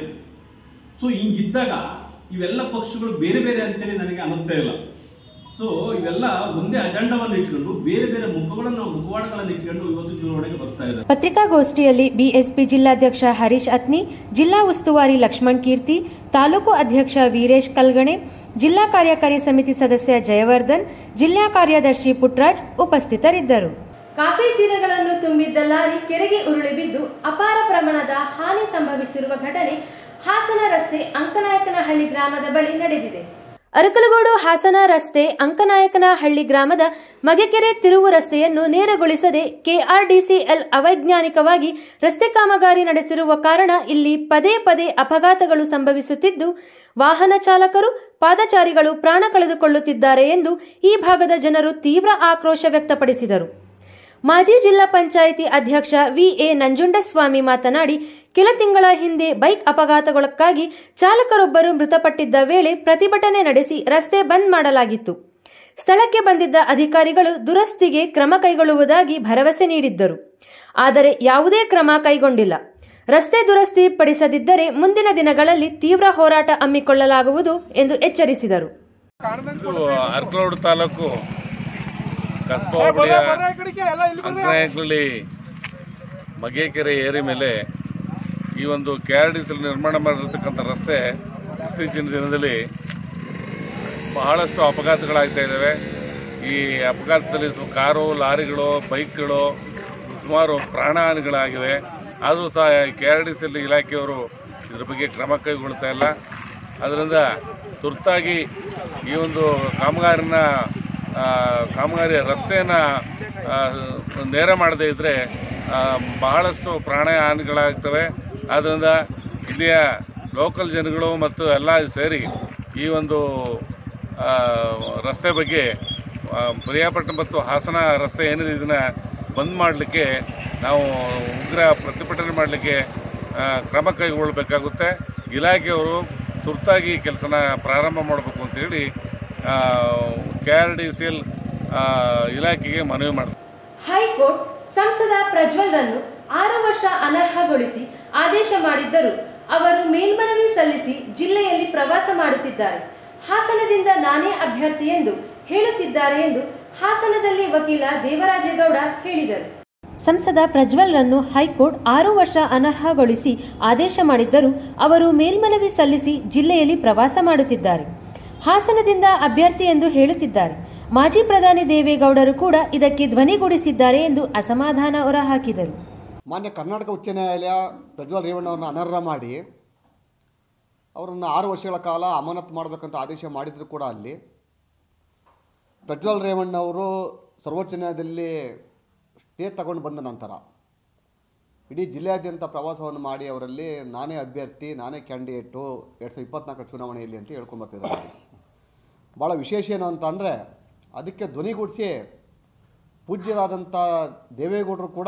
ಸೊ ಹಿಂಗಿದ್ದಾಗ ಇವೆಲ್ಲ ಪಕ್ಷಗಳು ಬೇರೆ ಬೇರೆ ಅಂತೇಳಿ ನನಗೆ ಅನಿಸ್ತಾ ಇಲ್ಲ ಸೊ ಇವೆಲ್ಲ ಒಂದೇ ಅಜೆಂಡವನ್ನು ಇಟ್ಕೊಂಡು ಬೇರೆ ಬೇರೆ ಮುಖಗಳನ್ನು ಮುಖವಾಡಗಳನ್ನು ಇಟ್ಕೊಂಡು ಇವತ್ತು ಚುನಾವಣೆಗೆ ಬರ್ತಾ ಇದ್ದಾರೆ ಪತ್ರಿಕಾಗೋಷ್ಠಿಯಲ್ಲಿ ಬಿಎಸ್ಪಿ ಜಿಲ್ಲಾಧ್ಯಕ್ಷ ಹರೀಶ್ ಅತ್ನಿ ಜಿಲ್ಲಾ ಉಸ್ತುವಾರಿ ಲಕ್ಷ್ಮಣ್ ಕೀರ್ತಿ ತಾಲೂಕು ಅಧ್ಯಕ್ಷ ವೀರೇಶ್ ಕಲ್ಗಣೆ ಜಿಲ್ಲಾ ಕಾರ್ಯಕಾರಿ ಸಮಿತಿ ಸದಸ್ಯ ಜಯವರ್ಧನ್ ಜಿಲ್ಲಾ ಕಾರ್ಯದರ್ಶಿ ಪುಟ್ರಾಜ್ ಉಪಸ್ಥಿತರಿದ್ದರು ಕಾಫಿ ಚೀಲಗಳನ್ನು ತುಂಬಿದ್ದ ಲಾರಿ ಕೆರೆಗೆ ಉರುಳಿ ಬಿದ್ದು ಅಪಾರ ಪ್ರಮಾಣದ ಹಾನಿ ಸಂಭವಿಸಿರುವ ಘಟನೆ ಹಾಸನ ರಸ್ತೆ ಅಂಕನಾಯಕನಹಳ್ಳಿ ಗ್ರಾಮದ ಬಳಿ ನಡೆದಿದೆ ಅರಕಲಗೂಡು ಹಾಸನ ರಸ್ತೆ ಅಂಕನಾಯಕನಹಳ್ಳಿ ಗ್ರಾಮದ ಮಗೆಕೆರೆ ತಿರುವು ರಸ್ತೆಯನ್ನು ನೇರಗೊಳಿಸದೆ ಕೆಆರ್ಡಿಸಿಎಲ್ ಅವೈಜ್ಞಾನಿಕವಾಗಿ ರಸ್ತೆ ಕಾಮಗಾರಿ ನಡೆಸಿರುವ ಕಾರಣ ಇಲ್ಲಿ ಪದೇ ಪದೇ ಅಪಘಾತಗಳು ಸಂಭವಿಸುತ್ತಿದ್ದು ವಾಹನ ಚಾಲಕರು ಪಾದಚಾರಿಗಳು ಪ್ರಾಣ ಕಳೆದುಕೊಳ್ಳುತ್ತಿದ್ದಾರೆ ಎಂದು ಈ ಭಾಗದ ಜನರು ತೀವ್ರ ಆಕ್ರೋಶ ವ್ಯಕ್ತಪಡಿಸಿದರು ಮಾಜಿ ಜಿಲ್ಲಾ ಪಂಚಾಯಿತಿ ಅಧ್ಯಕ್ಷ ವಿಎ ನಂಜುಂಡಸ್ವಾಮಿ ಮಾತನಾಡಿ ಕೆಲ ತಿಂಗಳ ಹಿಂದೆ ಬೈಕ್ ಅಪಘಾತಗೊಳಕ್ಕಾಗಿ ಚಾಲಕರೊಬ್ಬರು ಮೃತಪಟ್ಟಿದ್ದ ವೇಳೆ ಪ್ರತಿಭಟನೆ ನಡೆಸಿ ರಸ್ತೆ ಬಂದ್ ಮಾಡಲಾಗಿತ್ತು ಸ್ಥಳಕ್ಕೆ ಬಂದಿದ್ದ ಅಧಿಕಾರಿಗಳು ದುರಸ್ತಿಗೆ ಕ್ರಮ ಕೈಗೊಳ್ಳುವುದಾಗಿ ಭರವಸೆ ನೀಡಿದ್ದರು ಆದರೆ ಯಾವುದೇ ಕ್ರಮ ಕೈಗೊಂಡಿಲ್ಲ ರಸ್ತೆ ದುರಸ್ತಿ ಪಡಿಸದಿದ್ದರೆ ಮುಂದಿನ ದಿನಗಳಲ್ಲಿ ತೀವ್ರ ಹೋರಾಟ ಹಮ್ಮಿಕೊಳ್ಳಲಾಗುವುದು ಎಂದು ಎಚ್ಚರಿಸಿದರು ಇದು ಅರ್ಕಲೋಡು ತಾಲೂಕು ಕಸ್ಬಾ ಹೋಬಳಿಯ ಅಂಕನಾಯಕನಹಳ್ಳಿ ಮಗೇಕೆರೆ ಏರಿ ಮೇಲೆ ಈ ಒಂದು ಕೆ ಆರ್ ಡಿ ಸಿ ನಿರ್ಮಾಣ ಮಾಡಿರ್ತಕ್ಕಂಥ ರಸ್ತೆ ಇತ್ತೀಚಿನ ದಿನದಲ್ಲಿ ಬಹಳಷ್ಟು ಅಪಘಾತಗಳಾಗ್ತಾ ಇದ್ದಾವೆ ಈ ಅಪಘಾತದಲ್ಲಿ ಸು- ಕಾರು ಲಾರಿಗಳು ಬೈಕ್ಗಳು ಸುಮಾರು ಪ್ರಾಣಹಾನಿಗಳಾಗಿವೆ ಆದರೂ ಸಹ ಕೆ ಆರ್ ಡಿ ಸಿ ಇಲಾಖೆಯವರು ಇದ್ರ ಬಗ್ಗೆ ಕ್ರಮ ಕೈಗೊಳ್ತಾ ಇಲ್ಲ ಅದರಿಂದ ತುರ್ತಾಗಿ ಈ ಒಂದು ಕಾಮಗಾರಿನ ಆ, ಕಾಮಗಾರಿಯ ರಸ್ತೆಯನ್ನು ನೇರ ಮಾಡದೇ ಇದ್ದರೆ ಬಹಳಷ್ಟು ಪ್ರಾಣ ಹಾನಿಗಳಾಗ್ತವೆ ಆದ್ದರಿಂದ ಇಲ್ಲಿಯ ಲೋಕಲ್ ಜನಗಳು ಮತ್ತು ಎಲ್ಲ ಸೇರಿ ಈ ಒಂದು ಆ, ರಸ್ತೆ ಬಗ್ಗೆ ಆ, ಪ್ರಿಯಾಪಟ್ಟಣ ಮತ್ತು ಹಾಸನ ರಸ್ತೆ ಏನಿದೆ ಇದನ್ನು ಬಂದ್ ಮಾಡಲಿಕ್ಕೆ ನಾವು ಉಗ್ರ ಪ್ರತಿಭಟನೆ ಮಾಡಲಿಕ್ಕೆ ಕ್ರಮ ಕೈಗೊಳ್ಳಬೇಕಾಗುತ್ತೆ ಇಲಾಖೆಯವರು ತುರ್ತಾಗಿ ಕೆಲಸನ ಪ್ರಾರಂಭ ಮಾಡಬೇಕು ಅಂತೇಳಿ K R D C L ಇಲಾಖೆಗೆ ಮನವಿ ಮಾಡ್ತಾರೆ ಹೈಕೋರ್ಟ್ ಸಂಸದ ಪ್ರಜ್ವಲ್ರನ್ನು ಆರು ವರ್ಷ ಅನರ್ಹಗೊಳಿಸಿ ಆದೇಶ ಮಾಡಿದ್ದರೂ ಅವರು ಮೇಲ್ಮನವಿ ಸಲ್ಲಿಸಿ ಜಿಲ್ಲೆಯಲ್ಲಿ ಪ್ರವಾಸ ಮಾಡುತ್ತಿದ್ದಾರೆ ಹಾಸನದಿಂದ ನಾನೇ ಅಭ್ಯರ್ಥಿ ಎಂದು ಹೇಳುತ್ತಿದ್ದಾರೆ ಎಂದು ಹಾಸನದಲ್ಲಿ ವಕೀಲ ದೇವರಾಜೇಗೌಡ ಹೇಳಿದರು ಸಂಸದ ಪ್ರಜ್ವಲ್ರನ್ನು ಹೈಕೋರ್ಟ್ ಆರು ವರ್ಷ ಅನರ್ಹಗೊಳಿಸಿ ಆದೇಶ ಮಾಡಿದ್ದರೂ ಅವರು ಮೇಲ್ಮನವಿ ಸಲ್ಲಿಸಿ ಜಿಲ್ಲೆಯಲ್ಲಿ ಪ್ರವಾಸ ಮಾಡುತ್ತಿದ್ದಾರೆ ಹಾಸನದಿಂದ ಅಭ್ಯರ್ಥಿ ಎಂದು ಹೇಳುತ್ತಿದ್ದಾರೆ ಮಾಜಿ ಪ್ರಧಾನಿ ದೇವೇಗೌಡರು ಕೂಡ ಇದಕ್ಕೆ ಧ್ವನಿಗೂಡಿಸಿದ್ದಾರೆ ಎಂದು ಅಸಮಾಧಾನ ಹೊರಹಾಕಿದರು ಮಾನ್ಯ ಕರ್ನಾಟಕ ಉಚ್ಚ ನ್ಯಾಯಾಲಯ ಪ್ರಜ್ವಲ್ ರೇವಣ್ಣವ್ರನ್ನ ಅನರ್ಹ ಮಾಡಿ ಅವರನ್ನು ಆರು ವರ್ಷಗಳ ಕಾಲ ಅಮಾನತು ಮಾಡಬೇಕಂತ ಆದೇಶ ಮಾಡಿದರೂ ಕೂಡ ಅಲ್ಲಿ ಪ್ರಜ್ವಲ್ ರೇವಣ್ಣ ಅವರು ಸರ್ವೋಚ್ಚ ನ್ಯಾಯಾಲಯದಲ್ಲಿ ಸ್ಟೇ ತಗೊಂಡು ಬಂದ ನಂತರ ಇಡೀ ಜಿಲ್ಲೆಯಾದ್ಯಂತ ಪ್ರವಾಸವನ್ನು ಮಾಡಿ ಅವರಲ್ಲಿ ನಾನೇ ಅಭ್ಯರ್ಥಿ ನಾನೇ ಕ್ಯಾಂಡಿಡೇಟು ಎರಡು ಸಾವಿರದ ಇಪ್ಪತ್ನಾಲ್ಕು ಚುನಾವಣೆಯಲ್ಲಿ ಅಂತ ಹೇಳ್ಕೊಂಬರ್ತಿದ್ದಾರೆ ಭಾಳ ವಿಶೇಷ ಏನು ಅಂತ ಅಂದರೆ ಅದಕ್ಕೆ ಧ್ವನಿಗೂಡಿಸಿ ಪೂಜ್ಯರಾದಂಥ ದೇವೇಗೌಡರು ಕೂಡ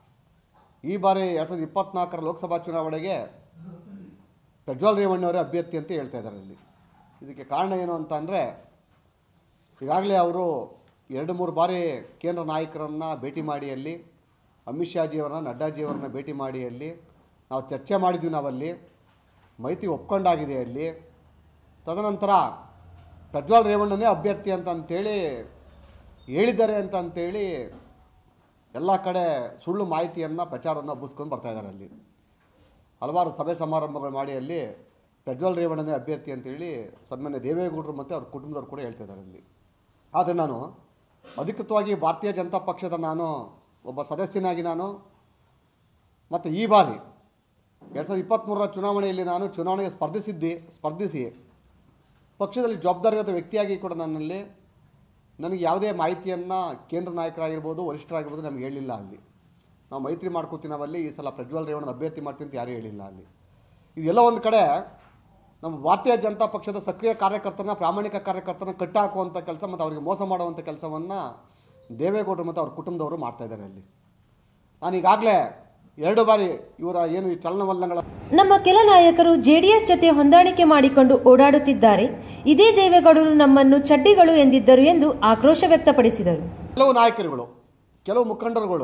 ಈ ಬಾರಿ ಎರಡು ಸಾವಿರದ ಇಪ್ಪತ್ನಾಲ್ಕರ ಲೋಕಸಭಾ ಚುನಾವಣೆಗೆ ಪ್ರಜ್ವಲ್ ರೇವಣ್ಣವರೇ ಅಭ್ಯರ್ಥಿ ಅಂತ ಹೇಳ್ತಾ ಇದ್ದಾರೆ ಇಲ್ಲಿ ಇದಕ್ಕೆ ಕಾರಣ ಏನು ಅಂತ ಅಂದರೆ ಈಗಾಗಲೇ ಅವರು ಎರಡು ಮೂರು ಬಾರಿ ಕೇಂದ್ರ ನಾಯಕರನ್ನು ಭೇಟಿ ಮಾಡಿ ಅಲ್ಲಿ ಅಮಿತ್ ಶಾಜಿಯವರನ್ನ ನಡ್ಡಾಜಿಯವರನ್ನ ಭೇಟಿ ಮಾಡಿ ಅಲ್ಲಿ ನಾವು ಚರ್ಚೆ ಮಾಡಿದ್ವಿ ನಾವಲ್ಲಿ ಮೈತ್ರಿ ಒಪ್ಕೊಂಡಾಗಿದೆ ಅಲ್ಲಿ ತದನಂತರ ಪ್ರಜ್ವಲ್ ರೇವಣ್ಣನೇ ಅಭ್ಯರ್ಥಿ ಅಂತ ಅಂತೇಳಿ ಹೇಳಿದ್ದಾರೆ ಅಂತ ಅಂತೇಳಿ ಎಲ್ಲ ಕಡೆ ಸುಳ್ಳು ಮಾಹಿತಿಯನ್ನು ಪ್ರಚಾರವನ್ನು ಹಬ್ಬಿಸ್ಕೊಂಡು ಬರ್ತಾ ಇದ್ದಾರೆ ಅಲ್ಲಿ ಹಲವಾರು ಸಭೆ ಸಮಾರಂಭಗಳು ಮಾಡಿ ಅಲ್ಲಿ ಪ್ರಜ್ವಲ್ ರೇವಣ್ಣನೇ ಅಭ್ಯರ್ಥಿ ಅಂತೇಳಿ ಸನ್ಮಾನ್ಯ ದೇವೇಗೌಡರು ಮತ್ತು ಅವ್ರ ಕುಟುಂಬದವ್ರು ಕೂಡ ಹೇಳ್ತಿದ್ದಾರೆ ಅಲ್ಲಿ ಆದರೆ ನಾನು ಅಧಿಕೃತವಾಗಿ ಭಾರತೀಯ ಜನತಾ ಪಕ್ಷದ ನಾನು ಒಬ್ಬ ಸದಸ್ಯನಾಗಿ ನಾನು ಮತ್ತು ಈ ಬಾರಿ ಎರಡು ಸಾವಿರದ ಇಪ್ಪತ್ತ್ಮೂರರ ಚುನಾವಣೆಯಲ್ಲಿ ನಾನು ಚುನಾವಣೆಗೆ ಸ್ಪರ್ಧಿಸಿದ್ದಿ ಸ್ಪರ್ಧಿಸಿ ಪಕ್ಷದಲ್ಲಿ ಜವಾಬ್ದಾರಿಯಾದ ವ್ಯಕ್ತಿಯಾಗಿ ಕೂಡ ನನ್ನಲ್ಲಿ ನನಗೆ ಯಾವುದೇ ಮಾಹಿತಿಯನ್ನು ಕೇಂದ್ರ ನಾಯಕರಾಗಿರ್ಬೋದು ವರಿಷ್ಠರಾಗಿರ್ಬೋದು ನಮ್ಗೆ ಹೇಳಿಲ್ಲ ಅಲ್ಲಿ ನಾವು ಮೈತ್ರಿ ಮಾಡ್ಕೋತೀವಿ ನಾವಲ್ಲಿ ಈ ಸಲ ಪ್ರಜ್ವಲ್ ರೇವಣ್ಣ ಅಭ್ಯರ್ಥಿ ಮಾಡ್ತೀನಿ ಅಂತ ಯಾರೂ ಹೇಳಿಲ್ಲ ಅಲ್ಲಿ ಇದೆಲ್ಲ ಒಂದು ಕಡೆ ನಮ್ಮ ಭಾರತೀಯ ಜನತಾ ಪಕ್ಷದ ಸಕ್ರಿಯ ಕಾರ್ಯಕರ್ತನ ಪ್ರಾಮಾಣಿಕ ಕಾರ್ಯಕರ್ತನ ಕಟ್ಟಾಕುವಂಥ ಕೆಲಸ ಮತ್ತು ಅವರಿಗೆ ಮೋಸ ಮಾಡುವಂಥ ಕೆಲಸವನ್ನು ದೇವೇಗೌಡರು ಮತ್ತು ಅವ್ರ ಕುಟುಂಬದವರು ಮಾಡ್ತಾ ಇದ್ದಾರೆ ಅಲ್ಲಿ ನಾನು ಈಗಾಗಲೇ ಎರಡು ಬಾರಿ ಇವರ ಏನು ಈ ಚಲನವಲನಗಳ ನಮ್ಮ ಕೆಲ ನಾಯಕರು ಜೆಡಿಎಸ್ ಜೊತೆ ಹೊಂದಾಣಿಕೆ ಮಾಡಿಕೊಂಡು ಓಡಾಡುತ್ತಿದ್ದಾರೆ ಇದೇ ದೇವೇಗೌಡರು ನಮ್ಮನ್ನು ಚಡ್ಡಿಗಳು ಎಂದಿದ್ದರು ಎಂದು ಆಕ್ರೋಶ ವ್ಯಕ್ತಪಡಿಸಿದರು ಕೆಲವು ನಾಯಕರುಗಳು ಕೆಲವು ಮುಖಂಡರುಗಳು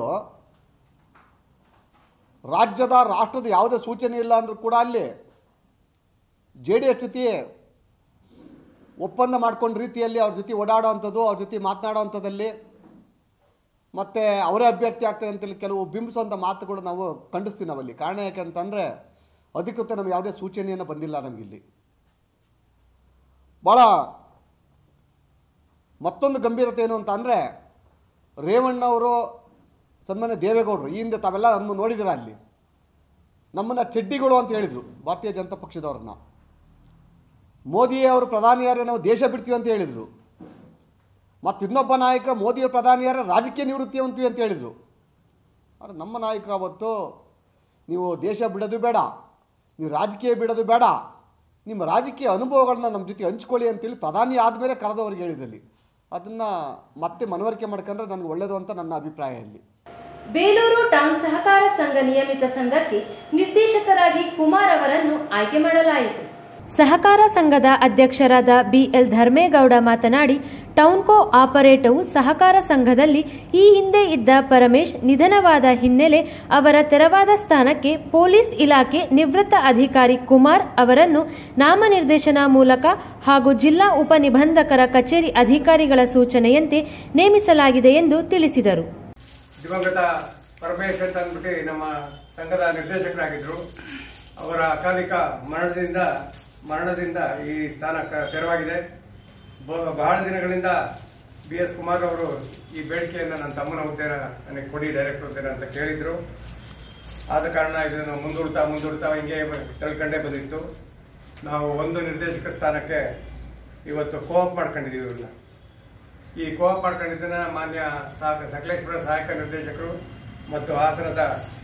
ರಾಜ್ಯದ ರಾಷ್ಟ್ರದ ಯಾವುದೇ ಸೂಚನೆ ಇಲ್ಲ ಅಂದರೂ ಕೂಡ ಅಲ್ಲಿ ಜೆ ಡಿ ಎಸ್ ಜೊತೆ ಒಪ್ಪಂದ ಮಾಡ್ಕೊಂಡ ರೀತಿಯಲ್ಲಿ ಅವ್ರ ಜೊತೆ ಓಡಾಡೋ ಅಂಥದ್ದು ಅವ್ರ ಜೊತೆ ಮಾತನಾಡೋ ಅಂಥದ್ದಲ್ಲಿ ಮತ್ತು ಅವರೇ ಅಭ್ಯರ್ಥಿ ಆಗ್ತಾರೆ ಅಂತೇಳಿ ಕೆಲವು ಬಿಂಬಿಸುವಂಥ ಮಾತುಗಳು ನಾವು ಖಂಡಿಸ್ತೀವಿ ನಾವಲ್ಲಿ ಕಾರಣ ಯಾಕೆ ಅಂತಂದರೆ ಅಧಿಕೃತ ನಮ್ಗೆ ಯಾವುದೇ ಸೂಚನೆಯನ್ನು ಬಂದಿಲ್ಲ ನಮಗಿಲ್ಲಿ ಭಾಳ ಮತ್ತೊಂದು ಗಂಭೀರತೆ ಏನು ಅಂತ ಅಂದರೆ ರೇವಣ್ಣವರು ಸನ್ಮಾನ್ಯ ದೇವೇಗೌಡರು ಈ ಹಿಂದೆ ತಾವೆಲ್ಲ ನಮ್ಮ ನೋಡಿದಿರ ಅಲ್ಲಿ ನಮ್ಮನ್ನು ಚಡ್ಡಿಗಳು ಅಂತ ಹೇಳಿದರು ಭಾರತೀಯ ಜನತಾ ಪಕ್ಷದವ್ರನ್ನ ಮೋದಿಯವರು ಪ್ರಧಾನಿಯಾರೆ ನಾವು ದೇಶ ಬಿಡ್ತೀವಿ ಅಂತ ಹೇಳಿದರು ಮತ್ತು ಇನ್ನೊಬ್ಬ ನಾಯಕ ಮೋದಿಯ ಪ್ರಧಾನಿಯಾರ ರಾಜಕೀಯ ನಿವೃತ್ತಿ ಅಂತೀವಿ ಅಂತ ಹೇಳಿದರು ಆದರೆ ನಮ್ಮ ನಾಯಕರು ಅವತ್ತು ನೀವು ದೇಶ ಬಿಡೋದು ಬೇಡ ನೀವು ರಾಜಕೀಯ ಬಿಡೋದು ಬೇಡ ನಿಮ್ಮ ರಾಜಕೀಯ ಅನುಭವಗಳನ್ನ ನಮ್ಮ ಜೊತೆ ಹಂಚ್ಕೊಳ್ಳಿ ಅಂತೇಳಿ ಪ್ರಧಾನಿ ಆದಮೇಲೆ ಕರೆದವ್ರಿಗೆ ಹೇಳಿದಲ್ಲಿ ಅದನ್ನು ಮತ್ತೆ ಮನವರಿಕೆ ಮಾಡ್ಕೊಂಡ್ರೆ ನನಗೆ ಒಳ್ಳೆಯದು ಅಂತ ನನ್ನ ಅಭಿಪ್ರಾಯ ಇಲ್ಲಿ ಬೇಲೂರು ಟೌನ್ ಸಹಕಾರ ಸಂಘ ನಿಯಮಿತ ಸಂಘಕ್ಕೆ ನಿರ್ದೇಶಕರಾಗಿ ಕುಮಾರ್ ಅವರನ್ನು ಆಯ್ಕೆ ಮಾಡಲಾಯಿತು ಸಹಕಾರ ಸಂಘದ ಅಧ್ಯಕ್ಷರಾದ ಬಿಎಲ್ ಧರ್ಮೇಗೌಡ ಮಾತನಾಡಿ ಟೌನ್ಕೋ ಆಪರೇಟವು ಸಹಕಾರ ಸಂಘದಲ್ಲಿ ಈ ಹಿಂದೆ ಇದ್ದ ಪರಮೇಶ್ ನಿಧನವಾದ ಹಿನ್ನೆಲೆ ಅವರ ತೆರವಾದ ಸ್ಥಾನಕ್ಕೆ ಪೊಲೀಸ್ ಇಲಾಖೆ ನಿವೃತ್ತ ಅಧಿಕಾರಿ ಕುಮಾರ್ ಅವರನ್ನು ನಾಮನಿರ್ದೇಶನ ಮೂಲಕ ಹಾಗೂ ಜಿಲ್ಲಾ ಉಪನಿಬಂಧಕರ ಕಚೇರಿ ಅಧಿಕಾರಿಗಳ ಸೂಚನೆಯಂತೆ ನೇಮಿಸಲಾಗಿದೆ ಎಂದು ತಿಳಿಸಿದರು ದಿವಂಗತ ಪರಮೇಶ್ ಅಂತ ಅಂದ್ಬಿಟ್ಟು ನಮ್ಮ ಸಂಘದ ನಿರ್ದೇಶಕರಾಗಿದ್ದರು ಅವರ ಅಕಾಲಿಕ ಮರಣದಿಂದ ಮರಣದಿಂದ ಈ ಸ್ಥಾನ ಕ- ತೆರವಾಗಿದೆ ಬ- ಬಹಳ ದಿನಗಳಿಂದ ಬಿ ಎಸ್ ಕುಮಾರ್ ಅವರು ಈ ಬೇಡಿಕೆಯನ್ನು ನನ್ನ ತಮ್ಮನ ಹುದ್ದೆನ ನನಗೆ ಕೊಡಿ ಡೈರೆಕ್ಟರ್ ಹುದ್ದೆನ ಅಂತ ಕೇಳಿದ್ರು ಆದ ಕಾರಣ ಇದನ್ನು ಮುಂದೂಡ್ತಾ ಮುಂದೂಡ್ತಾ ಹಿಂಗೆ ತಳ್ಕೊಂಡೇ ಬಂದಿತ್ತು ನಾವು ಒಂದು ನಿರ್ದೇಶಕ ಸ್ಥಾನಕ್ಕೆ ಇವತ್ತು ಕೋಆಪ್ ಮಾಡ್ಕೊಂಡಿದ್ದೀವಿ ಇವ್ರನ್ನ ಈ ಕೋಆಪ್ ಮಾಡ್ಕೊಂಡಿದ್ದನ್ನ ಮಾನ್ಯ ಸಹ ಸಕಲೇಶ್ಪುರ ಸಹಾಯಕ ನಿರ್ದೇಶಕರು ಮತ್ತು ಹಾಸನದ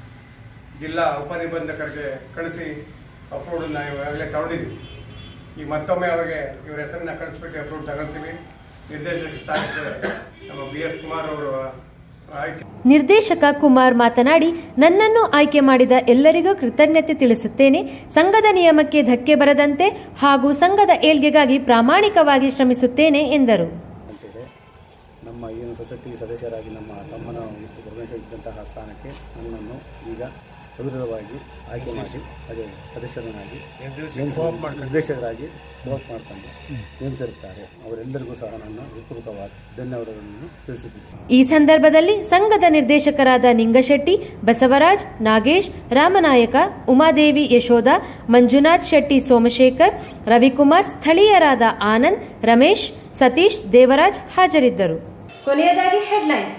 ಜಿಲ್ಲಾ ಉಪನಿಬಂಧಕರಿಗೆ ಕಳಿಸಿ ಅಪ್ರೂವ್ಡನ್ನ ಈಗಾಗಲೇ ತಗೊಂಡಿದ್ವಿ ಈಗ ಮತ್ತೊಮ್ಮೆ ಅವರಿಗೆ ಇವ್ರ ಹೆಸರನ್ನ ಕಳಿಸ್ಬಿಟ್ಟು ಅಪ್ರೂವ್ ತಗೊಳ್ತೀವಿ ನಿರ್ದೇಶಕ ಸ್ಥಾನಕ್ಕೆ ನಮ್ಮ ಬಿ ಎಸ್ ಕುಮಾರ್ ಅವರು ಆಯ್ಕೆ ನಿರ್ದೇಶಕ ಕುಮಾರ್ ಮಾತನಾಡಿ ನನ್ನನ್ನು ಆಯ್ಕೆ ಮಾಡಿದ ಎಲ್ಲರಿಗೂ ಕೃತಜ್ಞತೆ ತಿಳಿಸುತ್ತೇನೆ ಸಂಘದ ನಿಯಮಕ್ಕೆ ಧಕ್ಕೆ ಬರದಂತೆ ಹಾಗೂ ಸಂಘದ ಏಳ್ಗೆಗಾಗಿ ಪ್ರಾಮಾಣಿಕವಾಗಿ ಶ್ರಮಿಸುತ್ತೇನೆ ಎಂದರು ಅಂತಿದೆ ನಮ್ಮ ಏನು ಸೊಸೈಟಿ ಸದಸ್ಯರಾಗಿ ನಮ್ಮ ತಮ್ಮನ ಮತ್ತು ಪರಮೇಶ್ವರ ಇದ್ದಂತಹ ಸ್ಥಾನಕ್ಕೆ ನನ್ನನ್ನು ಈಗ ಅವಿರೋಧವಾಗಿ ಆಯ್ಕೆ ಮಾಡಿ ಅದೇ ಸದಸ್ಯರನ್ನಾಗಿ ನೇಮಿಸ- ನಿರ್ದೇಶಕರಾಗಿ ಕೋಪ್ ಮಾಡ್ಕೊಂಡು ನೇಮಿಸಿರುತ್ತಾರೆ ಅವರೆಲ್ಲರಿಗೂ ಸಹ ನನ್ನ ಹೃತ್ಪೂರ್ವಕವಾದ ಧನ್ಯವಾದಗಳನ್ನು ತಿಳಿಸುತ್ತಿದ್ದೇನೆ ಈ ಸಂದರ್ಭದಲ್ಲಿ ಸಂಘದ ನಿರ್ದೇಶಕರಾದ ನಿಂಗಶೆಟ್ಟಿ ಬಸವರಾಜ್ ನಾಗೇಶ್ ರಾಮನಾಯಕ ಉಮಾದೇವಿ ಯಶೋಧ ಮಂಜುನಾಥ್ ಶೆಟ್ಟಿ ಸೋಮಶೇಖರ್ ರವಿಕುಮಾರ್ ಸ್ಥಳೀಯರಾದ ಆನಂದ್ ರಮೇಶ್ ಸತೀಶ್ ದೇವರಾಜ್ ಹಾಜರಿದ್ದರು ಕೊನೆಯದಾಗಿ ಹೆಡ್ಲೈನ್ಸ್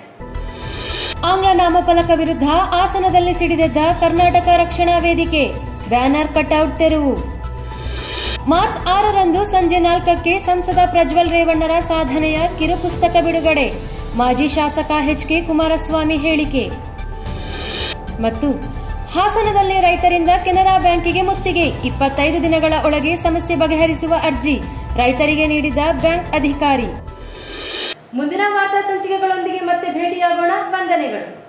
ಆಂಗ್ಲ ನಾಮಫಲಕ ವಿರುದ್ಧ ಆಸನದಲ್ಲಿ ಸಿಡಿದೆದ್ದ ಕರ್ನಾಟಕ ರಕ್ಷಣಾ ವೇದಿಕೆ ಬ್ಯಾನರ್ ಕಟ್ಔಟ್ ತೆರವು ಮಾರ್ಚ್ ಆರರಂದು ಸಂಜೆ ನಾಲ್ಕಕ್ಕೆ ಸಂಸದ ಪ್ರಜ್ವಲ್ ರೇವಣ್ಣರ ಸಾಧನೆಯ ಕಿರುಪುಸ್ತಕ ಬಿಡುಗಡೆ ಮಾಜಿ ಶಾಸಕ ಎಚ್ ಕೆ ಕುಮಾರಸ್ವಾಮಿ ಹೇಳಿಕೆ ಮತ್ತು ಹಾಸನದಲ್ಲಿ ರೈತರಿಂದ ಕೆನರಾ ಬ್ಯಾಂಕಿಗೆ ಮುತ್ತಿಗೆ ಇಪ್ಪತ್ತೈದು ದಿನಗಳ ಒಳಗೆ ಸಮಸ್ಯೆ ಬಗೆಹರಿಸುವ ಅರ್ಜಿ ರೈತರಿಗೆ ನೀಡಿದ ಬ್ಯಾಂಕ್ ಅಧಿಕಾರಿ ಮುಂದಿನ ವಾರ್ತಾ ಸಂಚಿಕೆಗಳೊಂದಿಗೆ ಮತ್ತೆ ಭೇಟಿಯಾಗೋಣ ವಂದನೆಗಳು